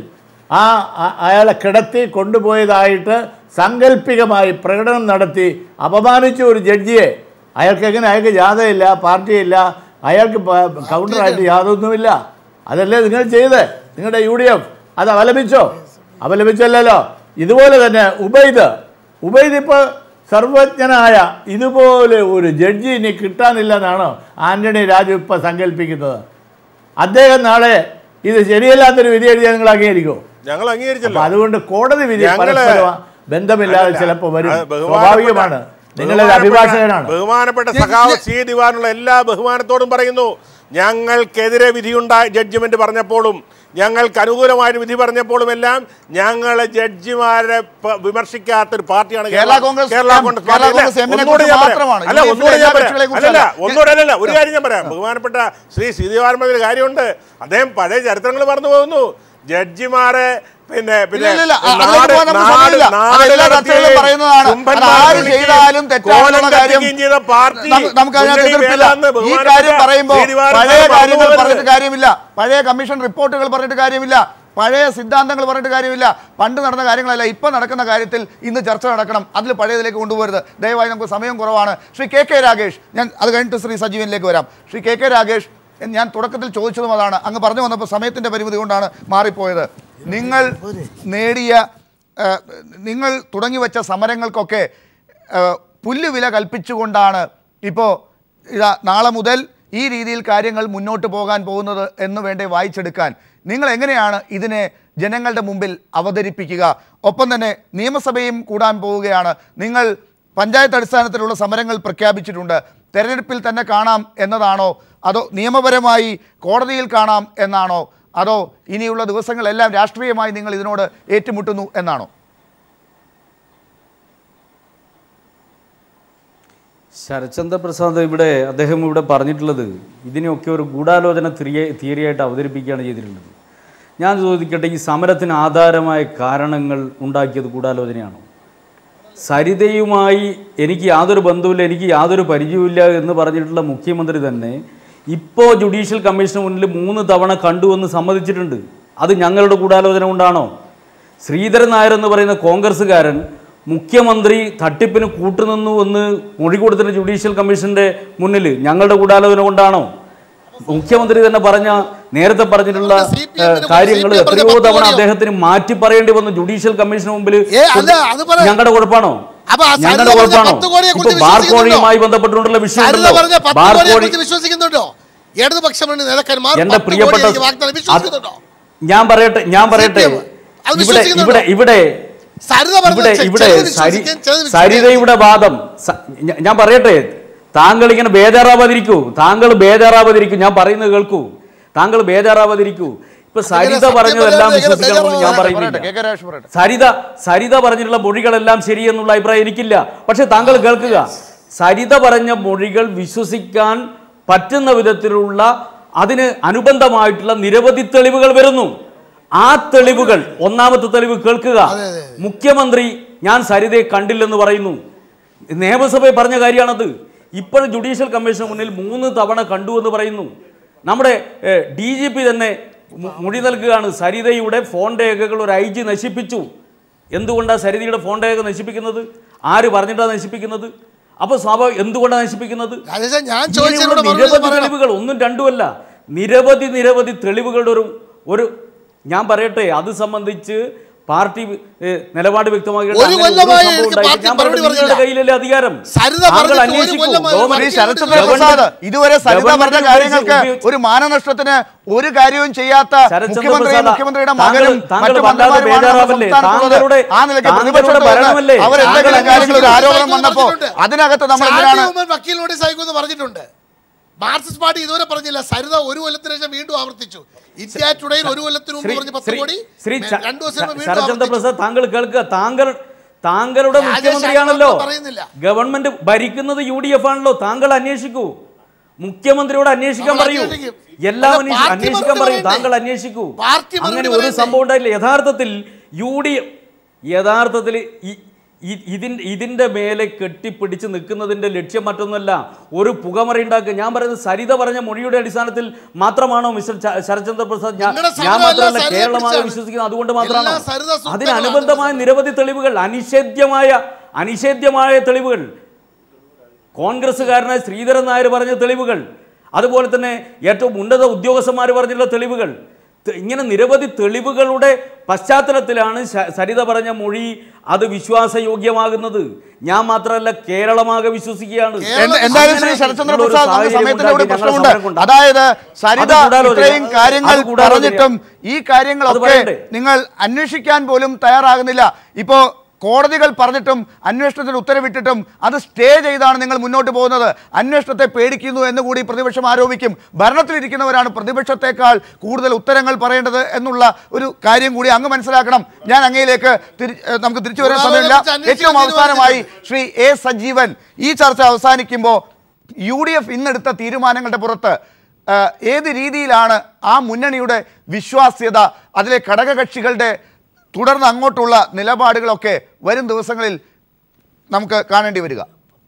ആ ആ- അയാളെ കിടത്തി കൊണ്ടുപോയതായിട്ട് സാങ്കല്പികമായി പ്രകടനം നടത്തി അപമാനിച്ച ഒരു ജഡ്ജിയെ അയാൾക്ക് എങ്ങനെ അയാൾക്ക് ജാഥയില്ല പാർട്ടിയില്ല അയാൾക്ക് പ- കൗണ്ടറായിട്ട് യാതൊന്നുമില്ല അതല്ലേ നിങ്ങൾ ചെയ്ത് നിങ്ങളുടെ യു ഡി എഫ് അത് അപലപിച്ചോ അപലപിച്ചല്ലോ ഇതുപോലെ തന്നെ ഉബൈദ് ഉബൈദ് ഇപ്പോൾ സർവജ്ഞനായ ഇതുപോലെ ഒരു ജഡ്ജി ഇനി കിട്ടാനില്ലെന്നാണോ ആന്റണി രാജു ഇപ്പോൾ സങ്കല്പിക്കുന്നത് അദ്ദേഹം നാളെ ഇത് ശരിയല്ലാത്തൊരു വിധി എഴുതിയാൽ നിങ്ങൾ അംഗീകരിക്കുമോ ഞങ്ങൾ അപ്പൊ അംഗീകരിച്ചല്ലോ അതുകൊണ്ട് കോടതി വിധി ഞങ്ങള് പരസ്പരം ബന്ധമില്ലാതെ അല്ലല്ല, ചിലപ്പോൾ വരും അത് ബഹുമാനപ്പെട്ട- സ്വാഭാവികമാണ് നിങ്ങളൊരു ബഹുമാനപ്പെട്ട- അഭിഭാഷകനാണ് ബഹുമാനപ്പെട്ട സഖാവ് സി ദിവാനുള്ള എല്ലാ ബഹുമാനത്തോടും പറയുന്നു ഞങ്ങൾക്കെതിരെ വിധിയുണ്ടായ ജഡ്ജിമെന്റ് പറഞ്ഞപ്പോഴും ഞങ്ങൾക്ക് അനുകൂലമായൊരു വിധി പറഞ്ഞപ്പോഴും എല്ലാം ഞങ്ങൾ ജഡ്ജിമാരെ പ- വിമർശിക്കാത്തൊരു പാർട്ടിയാണ് കേരള കോൺഗ്രസ് കേരള കോൺഗ്രസ് കേരള പാർട്ടി. അല്ല, കോൺഗ്രസ് എമ്മിനെ ഒന്നുകൂടി കുറിച്ച് ഞാൻ പറയാം. മാത്രമാണ്. അല്ല യു ഡി എഫിലെ ഒന്നുകൂടി എല്ലാ ഞാൻ പറയാം. കക്ഷികളെ അല്ലല്ല കുറിച്ചല്ല. ഒന്നുകൂടി അല്ലല്ല ഒരു കാര്യം ഞാൻ പറയാം ബഹുമാനപ്പെട്ട ശ്രീ ശ്രീദിവാർമ്മ ഒരു കാര്യമുണ്ട് അദ്ദേഹം പഴയ ചരിത്രങ്ങൾ പറഞ്ഞു പോകുന്നു ജഡ്ജിമാരെ പിന്നെ പിന്നെ ഇല്ല, ഇല്ല, അ- നാട് അതിലേക്ക് പോകാൻ നമുക്ക് നാട് സമയമില്ല. നാട് അത് എല്ലാ കടത്തുകയും ചർച്ചകളിലും പറയുന്നതാണ്. അത് കുംഭന്മാരെ ആര് വിളിക്കുകയും ചെയ്താലും തെറ്റാണെന്നുള്ള കോലം കാര്യം കത്തിക്കുകയും ചെയ്ത പാർട്ടി നമുക്ക് നമുക്ക് അതിനകത്ത് മുന്നണി എതിർപ്പില്ല വേണ്ടാന്ന് ഈ ബഹുമാനപ്പെട്ട കാര്യം പറയുമ്പോൾ ശ്രീനിവാസൻ പഴയ സാർ കാര്യങ്ങൾ പറഞ്ഞു പറഞ്ഞിട്ട് പോകരുത്. കാര്യമില്ല പഴയ കമ്മീഷൻ റിപ്പോർട്ടുകൾ പറഞ്ഞിട്ട് കാര്യമില്ല പഴയ സിദ്ധാന്തങ്ങൾ പറഞ്ഞിട്ട് കാര്യമില്ല പണ്ട് നടന്ന കാര്യങ്ങളല്ല ഇപ്പം നടക്കുന്ന കാര്യത്തിൽ ഇന്ന് ചർച്ച നടക്കണം അതിൽ പഴയതിലേക്ക് കൊണ്ടുപോകരുത് ദയവായി നമുക്ക് സമയം കുറവാണ് ശ്രീ കെ കെ രാഗേഷ് ഞാൻ അത് കഴിഞ്ഞിട്ട് ശ്രീ സജീവനിലേക്ക് വരാം ശ്രീ കെ കെ രാഗേഷ് ഞാൻ തുടക്കത്തിൽ ചോദിച്ചതും അതാണ് അങ്ങ് പറഞ്ഞു വന്നപ്പോൾ സമയത്തിൻ്റെ പരിമിതി കൊണ്ടാണ് മാറിപ്പോയത് നിങ്ങൾ നേടിയ ആ, നിങ്ങൾ തുടങ്ങി വെച്ച സമരങ്ങൾക്കൊക്കെ ആ, പുല്ലുവില കൽപ്പിച്ചുകൊണ്ടാണ് ഇപ്പോൾ ഇതാ നാളെ മുതൽ ഈ രീതിയിൽ കാര്യങ്ങൾ മുന്നോട്ട് പോകാൻ പോകുന്നത് എന്ന് വേണ്ടേ വായിച്ചെടുക്കാൻ നിങ്ങൾ എങ്ങനെയാണ് ഇതിനെ ജനങ്ങളുടെ മുമ്പിൽ അവതരിപ്പിക്കുക ഒപ്പം തന്നെ നിയമസഭയും കൂടാൻ പോവുകയാണ് നിങ്ങൾ പഞ്ചായത്ത് അടിസ്ഥാനത്തിലുള്ള സമരങ്ങൾ പ്രഖ്യാപിച്ചിട്ടുണ്ട് തെരഞ്ഞെടുപ്പിൽ തന്നെ കാണാം എന്നതാണോ അതോ നിയമപരമായി കോടതിയിൽ കാണാം എന്നാണോ അതോ ഇനിയുള്ള ദിവസങ്ങളെല്ലാം രാഷ്ട്രീയമായി നിങ്ങൾ ഇതിനോട് ഏറ്റുമുട്ടുന്നു എന്നാണോ ശരത്ചന്ദ്ര പ്രസാദ് ഇവിടെ അദ്ദേഹം ഇവിടെ പറഞ്ഞിട്ടുള്ളത് ഇതിനെയൊക്കെ ഒരു ഗൂഢാലോചന തിരിയ തിയറിയായിട്ട് അവതരിപ്പിക്കുകയാണ് ചെയ്തിട്ടുള്ളത് ഞാൻ ചോദിക്കട്ടെ ഈ സമരത്തിന് ആധാരമായ കാരണങ്ങൾ ഉണ്ടാക്കിയത് ഗൂഢാലോചനയാണോ സരിതയുമായി എനിക്ക് യാതൊരു ബന്ധവുമില്ല എനിക്ക് യാതൊരു പരിചയവുമില്ല എന്ന് പറഞ്ഞിട്ടുള്ള മുഖ്യമന്ത്രി തന്നെ ഇപ്പോൾ ജുഡീഷ്യൽ കമ്മീഷന് മുന്നിൽ മൂന്ന് തവണ കണ്ടുവെന്ന് സമ്മതിച്ചിട്ടുണ്ട് അത് ഞങ്ങളുടെ ഗൂഢാലോചന കൊണ്ടാണോ ശ്രീധരൻ നായർ എന്ന് പറയുന്ന കോൺഗ്രസ്സുകാരൻ മുഖ്യമന്ത്രി തട്ടിപ്പിന് കൂട്ടുനിന്നു എന്ന് മൊഴി കൊടുത്തിട്ട് ജുഡീഷ്യൽ കമ്മീഷന്റെ മുന്നിൽ ഞങ്ങളുടെ ഗൂഢാലോചന കൊണ്ടാണോ മുഖ്യമന്ത്രി തന്നെ പറഞ്ഞ നേരത്തെ പറഞ്ഞിട്ടുള്ള CPM നെ കാര്യങ്ങൾ CPM പറഞ്ഞ എത്രയോ പത്ത് തവണ കോടിയോ? അദ്ദേഹത്തിന് മാറ്റി പറയേണ്ടി വന്നു ജുഡീഷ്യൽ കമ്മീഷന് മുമ്പിൽ ഏ, അല്ല, അത് പറ. ഞങ്ങളുടെ കുഴപ്പമാണോ അപ്പൊ ആ സരിത ഞങ്ങളുടെ പറഞ്ഞ കുഴപ്പമാണോ പത്ത് കോടിയെ ഇപ്പൊ കുറിച്ച് ബാർ വിശ്വസിക്കുന്നുണ്ടോ? കോഴിയുമായി ബന്ധപ്പെട്ടുകൊണ്ടുള്ള വിഷയം സരിത ഉണ്ടല്ലോ. പറഞ്ഞ പത്ത് ബാർ കോടിയെ കോഴി കുറിച്ച് വിശ്വസിക്കുന്നുണ്ടോ ഇടതുപക്ഷ മുന്നണി നേതാക്കന്മാർ എന്റെ പത്ത് പ്രിയപ്പെട്ട കോടിയെ വാഗ്ദാനം വിശ്വസിക്കുന്നുണ്ടോ ഞാൻ പറയട്ടെ ഞാൻ പറയട്ടെ CPM. അത് ഇവിടെ വിശ്വസിക്കുന്നുണ്ടോ? ഇവിടെ ഇവിടെ സരിത ഇവിടെ പറഞ്ഞത് ഇവിടെ ചിലത് സരി വിശ്വസിക്കാൻ, ചിലത് വിശ്വസിക്കാൻ. സരിതയുടെ വാദം സ- ഞ- ഞാൻ പറയട്ടെ താങ്കൾ ഇങ്ങനെ ബേജാറാവാതിരിക്കൂ താങ്കൾ ബേജാറാവാതിരിക്കൂ ഞാൻ പറയുന്നത് കേൾക്കൂ താങ്കൾ ബേജാറാവാതിരിക്കൂ ഇപ്പൊ സരിത സത്യം പറഞ്ഞതെല്ലാം പറയാതെ വിശ്വസിക്കണമെന്ന് ഞാൻ ബേജാറാവാതെ പറയട്ടെ പറയുന്നില്ല കെ കെ രാജ് പറയട്ടെ സരിത സരിത പറഞ്ഞിട്ടുള്ള മൊഴികളെല്ലാം ശരിയെന്നുള്ള അഭിപ്രായം എനിക്കില്ല പക്ഷെ താങ്കൾ കേൾക്കുക സരിത പറഞ്ഞ മൊഴികൾ വിശ്വസിക്കാൻ പറ്റുന്ന വിധത്തിലുള്ള അതിന് അനുബന്ധമായിട്ടുള്ള നിരവധി തെളിവുകൾ വരുന്നു ആ തെളിവുകൾ ഒന്നാമത്തെ തെളിവ് കേൾക്കുക മുഖ്യമന്ത്രി ഞാൻ സരിതയെ കണ്ടില്ലെന്ന് പറയുന്നു നിയമസഭയിൽ പറഞ്ഞ കാര്യമാണത് ഇപ്പോൾ ജുഡീഷ്യൽ കമ്മീഷന് മുന്നിൽ മൂന്ന് തവണ കണ്ടു എന്ന് പറയുന്നു നമ്മുടെ ഡി ജി പി തന്നെ മു- മൊഴി നൽകുകയാണ് സരിതയുടെ ഫോൺ രേഖകൾ ഒരു ഐ ജി നശിപ്പിച്ചു എന്തുകൊണ്ടാണ് സരിതയുടെ ഫോൺ രേഖ നശിപ്പിക്കുന്നത് ആര് പറഞ്ഞിട്ടാണ് നശിപ്പിക്കുന്നത് അപ്പോൾ സ്വാഭാവികം എന്തുകൊണ്ടാണ് നശിപ്പിക്കുന്നത് രാജേഷേ, ഞാൻ ഇങ്ങനെയുള്ള ചോദിച്ചതിനോട് മറുപടി നിരവധി പറയണം. തെളിവുകൾ ഒന്നും രണ്ടുമല്ല നിരവധി നിരവധി തെളിവുകളുടെ ഒരു ഒരു ഞാൻ പറയട്ടെ അത് സംബന്ധിച്ച് പാർട്ടി ഏ, നിലപാട് വ്യക്തമാക്കിയിട്ട് ഒരു അങ്ങനെ കൊല്ലമായി സംഭവം എനിക്ക് ഉണ്ടായിട്ട് പാർട്ടി ഞാൻ മറുപടി പറയട്ടെ, നിങ്ങളുടെ പറഞ്ഞില്ല. കയ്യിലല്ലേ അധികാരം സരിത താങ്കൾ പറഞ്ഞിട്ട് ഒരു അന്വേഷിക്കൂ. കൊല്ലമായി ഗവൺമെന്റ് ശ്രീ മറുപടി ശരത്ചന്ദ്ര ഗവൺമെന്റ് പ്രസാദ് ഇതുവരെ സരിത ഗവൺമെന്റ് പറഞ്ഞ ഉപയോഗിച്ച് കാര്യങ്ങൾക്ക് ഉപയോഗിച്ച് ഒരു മാനനഷ്ടത്തിന് ഒരു കാര്യവും ചെയ്യാത്ത ശരത്ചന്ദ്ര മുഖ്യമന്ത്രിയും പ്രസാദ്, മുഖ്യമന്ത്രിയുടെ താങ്കൾ- മകനും താങ്കൾ മറ്റു വല്ലാതെ മന്ത്രിമാരുമാണ് നമ്മുടെ ബേജാറാവല്ലേ? സംസ്ഥാനത്തുള്ളത്. താങ്കളുടെ- ആ നിലയ്ക്ക് താങ്കളുടെ പ്രതിപക്ഷത്ത് ഭരണമല്ലേ? നിന്ന് അവരെന്തെങ്കിലും താങ്കൾ കാര്യങ്ങൾ ഒരു ആരോപണം അന്വേഷിക്കണം വന്നപ്പോൾ പറഞ്ഞിട്ടുണ്ട്. അതിനകത്ത് നമ്മൾ ഷാജി എന്തിനാണ് ഉമ്മൻ വക്കീൽ നോട്ടീസ് അയക്കുമെന്ന് പറഞ്ഞിട്ടുണ്ട് മാർക്സിസ്റ്റ് പാർട്ടി ഇതുവരെ പറഞ്ഞില്ല സരിത ഒരു കൊല്ലത്തിന് ശേഷം വീണ്ടും ആവർത്തിച്ചു ഇന്ത്യ ടുഡേയിൽ ഒരു കൊല്ലത്തിന് മുമ്പ് ശ്രീ പറഞ്ഞ പത്ത് ശ്രീ കോടി ശ്രീ ച- രണ്ടു ദിവസം മുമ്പ് വീണ്ടും ശരത്ചന്ദ്ര ആവർത്തിച്ചു. പ്രസാദ് താങ്കൾ കേൾക്കുക താങ്കൾ താങ്കളുടെ രാജേഷ് മുഖ്യമന്ത്രിയാണല്ലോ അങ്ങോട്ട് പറയുന്നില്ല. ഗവൺമെന്റ് ഭരിക്കുന്നത് യു ഡി എഫ് ആണല്ലോ താങ്കൾ അന്വേഷിക്കൂ മുഖ്യമന്ത്രിയോട് അന്വേഷിക്കാൻ നമ്മൾ പറയൂ അന്വേഷിക്കും. എല്ലാം അത് അന്വേഷി- പാർട്ടി അന്വേഷിക്കാൻ മറുപടി പറയൂ പറയണ്ടേ? താങ്കൾ അന്വേഷിക്കൂ പാർട്ടി മറുപടി അങ്ങനെ ഒരു പറയണ്ടേ? സംഭവം ഉണ്ടായില്ല യഥാർത്ഥത്തിൽ യു ഡി യഥാർത്ഥത്തിൽ ഈ ഇ- ഇതിൻ- ഇതിൻ്റെ മേലെ കെട്ടിപ്പിടിച്ച് നിൽക്കുന്നതിൻ്റെ ലക്ഷ്യം മറ്റൊന്നുമല്ല ഒരു പുകമറ ഉണ്ടാക്കുക ഞാൻ പറയുന്നത് സരിത പറഞ്ഞ മൊഴിയുടെ അടിസ്ഥാനത്തിൽ മാത്രമാണോ മിസ്റ്റർ ച- ശരത്ചന്ദ്ര പ്രസാദ് ഞാൻ നിങ്ങളുടെ ഞാൻ സരിത മാത്രമല്ല എല്ലാ സരിതയെ കേരളമാണ് പിടിച്ചാണ്. വിശ്വസിക്കുന്നത് അതുകൊണ്ട് മാത്രമാണോ എല്ലാ സരിത സുഹൃത്തുക്കളും അതിനനുബന്ധമായ നിരവധി തെളിവുകൾ അനിഷേധ്യമായ അനിഷേധ്യമായ തെളിവുകൾ കോൺഗ്രസ്സുകാരനായ ശ്രീധരൻ നായർ പറഞ്ഞ തെളിവുകൾ അതുപോലെ തന്നെ ഏറ്റവും ഉന്നത ഉദ്യോഗസ്ഥന്മാർ പറഞ്ഞുള്ള തെളിവുകൾ ത- ഇങ്ങനെ നിരവധി തെളിവുകളുടെ പശ്ചാത്തലത്തിലാണ് ശ- സരിത പറഞ്ഞ മൊഴി അത് വിശ്വാസയോഗ്യമാകുന്നത് ഞാൻ മാത്രമല്ല കേരളമാകെ വിശ്വസിക്കുകയാണ് എന്ത- എന്തായാലും ശ്രീ അങ്ങനെ ശരത്ചന്ദ്ര ഉള്ള ഒരു പ്രസാദ് നമുക്ക് സാഹചര്യം സമയത്തിന്റെ കൂടി ഉണ്ടാക്കി ഞങ്ങൾ പ്രശ്നമുണ്ട് സമരം കൊണ്ടാ. അതായത് സരിത അത് കൂടാതെ ഇത്രയും ഒരു- കാര്യങ്ങൾ അത് കൂടാതെ പറഞ്ഞിട്ടും ഈ അത് കാര്യങ്ങളൊക്കെ പറയണ്ടേ? നിങ്ങൾ അന്വേഷിക്കാൻ പോലും തയ്യാറാകുന്നില്ല ഇപ്പോ കോടതികൾ പറഞ്ഞിട്ടും അന്വേഷണത്തിന് ഉത്തരവിട്ടിട്ടും അത് സ്റ്റേ ചെയ്താണ് നിങ്ങൾ മുന്നോട്ട് പോകുന്നത് അന്വേഷണത്തെ പേടിക്കുന്നു എന്ന് കൂടി പ്രതിപക്ഷം ആരോപിക്കും ഭരണത്തിലിരിക്കുന്നവരാണ് പ്രതിപക്ഷത്തെക്കാൾ കൂടുതൽ ഉത്തരങ്ങൾ പറയേണ്ടത് എന്നുള്ള ഒരു കാര്യം കൂടി അങ്ങ് മനസ്സിലാക്കണം ഞാൻ അങ്ങയിലേക്ക് തിരി- ഏഹ് നമുക്ക് തിരിച്ചു വരാൻ കൂടാതെ സമയമില്ല കുറിച്ച് അന്വേഷിക്കാൻ ഏറ്റവും അവസാനമായി ശ്രീ എ സജീവൻ ഈ ചർച്ച അവസാനിക്കുമ്പോൾ യു ഡി എഫ് ഇന്നെടുത്ത തീരുമാനങ്ങളുടെ പുറത്ത് ആ, ഏത് രീതിയിലാണ് ആ മുന്നണിയുടെ വിശ്വാസ്യത അതിലെ ഘടകകക്ഷികളുടെ തുടർന്ന് അങ്ങോട്ടുള്ള നിലപാടുകളൊക്കെ വരും ദിവസങ്ങളിൽ നമുക്ക് കാണേണ്ടി വരിക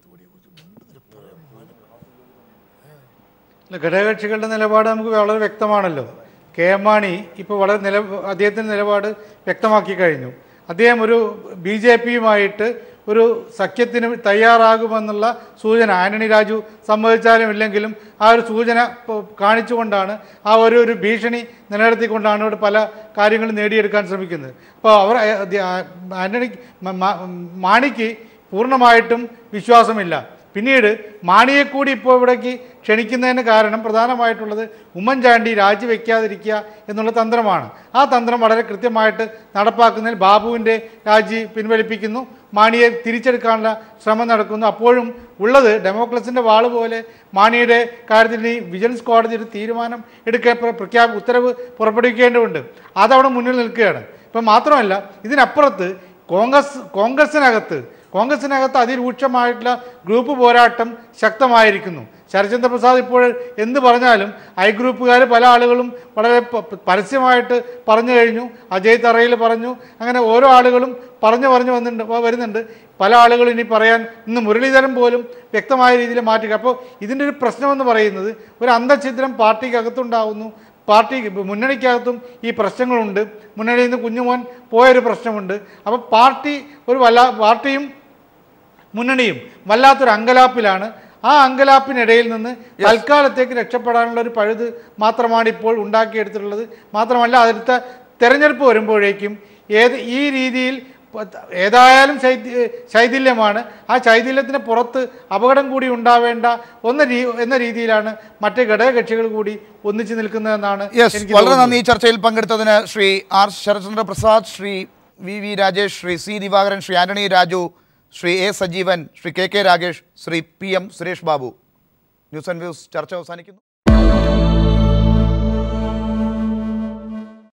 അല്ല, ഘടകകക്ഷികളുടെ നിലപാട് നമുക്ക് വളരെ വ്യക്തമാണല്ലോ കെ എം മാണി ഇപ്പോൾ വളരെ നില അദ്ദേഹത്തിൻ്റെ നിലപാട് വ്യക്തമാക്കി കഴിഞ്ഞു അദ്ദേഹം ഒരു ബി ജെ പിയുമായിട്ട് ഒരു സഖ്യത്തിന് തയ്യാറാകുമെന്നുള്ള സൂചന ആന്റണി രാജു സമ്മതിച്ചാലും ഇല്ലെങ്കിലും ആ ഒരു സൂചന പ- കാണിച്ചുകൊണ്ടാണ് ആ ഒരു ഒരു ഭീഷണി നിലനിർത്തിക്കൊണ്ടാണ് ഇവിടെ പല കാര്യങ്ങളും നേടിയെടുക്കാൻ ശ്രമിക്കുന്നത് അപ്പോൾ അവർ അ- അദ്ദേ- ആ- ആന്റണി മ- മ- മാണിക്ക് പൂർണ്ണമായിട്ടും വിശ്വാസമില്ല പിന്നീട് മാണിയെ കൂടി ഇപ്പോൾ ഇവിടേക്ക് ക്ഷണിക്കുന്നതിന് കാരണം പ്രധാനമായിട്ടുള്ളത് ഉമ്മൻചാണ്ടി രാജിവെക്കാതിരിക്കുക എന്നുള്ള തന്ത്രമാണ് ആ തന്ത്രം വളരെ കൃത്യമായിട്ട് നടപ്പാക്കുന്നതിൽ ബാബുവിൻ്റെ രാജി പിൻവലിപ്പിക്കുന്നു മാണിയെ തിരിച്ചെടുക്കാനുള്ള ശ്രമം നടക്കുന്നു അപ്പോഴും ഉള്ളത് ഡെമോക്രസിൻ്റെ വാള് പോലെ മാണിയുടെ കാര്യത്തിൽ ഈ വിജിലൻസ് കോടതി ഒരു തീരുമാനം എടുക്കാൻ പ്ര- പ്രഖ്യാപ ഉത്തരവ് പുറപ്പെടുവിക്കേണ്ടതുണ്ട് അതവിടെ മുന്നിൽ നിൽക്കുകയാണ് ഇപ്പം മാത്രമല്ല ഇതിനപ്പുറത്ത് കോൺഗ്രസ് കോൺഗ്രസിനകത്ത് കോൺഗ്രസിനകത്ത് അതിരൂക്ഷമായിട്ടുള്ള ഗ്രൂപ്പ് പോരാട്ടം ശക്തമായിരിക്കുന്നു ശരത്ചന്ദ്ര പ്രസാദ് ഇപ്പോൾ എന്ത് പറഞ്ഞാലും ഐ ഗ്രൂപ്പുകാർ പല ആളുകളും വളരെ പ- പ- പരസ്യമായിട്ട് പറഞ്ഞു കഴിഞ്ഞു അജയ് തറയിൽ പറഞ്ഞു അങ്ങനെ ഓരോ ആളുകളും പറഞ്ഞു പറഞ്ഞു വന്നിട്ടുണ്ട് വ- വരുന്നുണ്ട് പല ആളുകളും ഇനി പറയാൻ ഇന്ന് മുരളീധരൻ പോലും വ്യക്തമായ രീതിയിൽ മാറ്റുക അപ്പോൾ ഇതിൻ്റെ ഒരു പ്രശ്നമെന്ന് പറയുന്നത് ഒരു അന്തഛിദ്രം പാർട്ടിക്കകത്തുണ്ടാകുന്നു പാർട്ടി മുന്നണിക്കകത്തും ഈ പ്രശ്നങ്ങളുണ്ട് മുന്നണിയിൽ നിന്ന് കുഞ്ഞുമോൻ പോയൊരു പ്രശ്നമുണ്ട് അപ്പോൾ പാർട്ടി ഒരു വല്ല പാർട്ടിയും മുന്നണിയും വല്ലാത്തൊരു അങ്കലാപ്പിലാണ് ആ അങ്കലാപ്പിനിടയിൽ നിന്ന് തൽക്കാലത്തേക്ക് രക്ഷപ്പെടാനുള്ള ഒരു പഴുത് മാത്രമാണ് ഇപ്പോൾ ഉണ്ടാക്കിയെടുത്തിട്ടുള്ളത് മാത്രമല്ല അടുത്ത തെരഞ്ഞെടുപ്പ് വരുമ്പോഴേക്കും ഏത് ഈ രീതിയിൽ പ- ഏതായാലും ശൈത്യ ശൈഥില്യമാണ് ആ ശൈഥില്യത്തിന് പുറത്ത് അപകടം കൂടി ഉണ്ടാവേണ്ട ഒന്ന് രീ എന്ന രീതിയിലാണ് മറ്റ് ഘടകകക്ഷികൾ കൂടി ഒന്നിച്ചു നിൽക്കുന്നതെന്നാണ് യെസ് എനിക്ക് വളരെ തോന്നുന്നത്. നന്ദി ഈ ചർച്ചയിൽ പങ്കെടുത്തതിന് Shri R Sarathchandra Prasad Shri V V Rajesh Shri C Divakaran Shri Antony Raju Shri A Sajeevan Shri K K Ragesh Shri P M Suresh Babu news and views ചർച്ച അവസാനിക്കുന്നു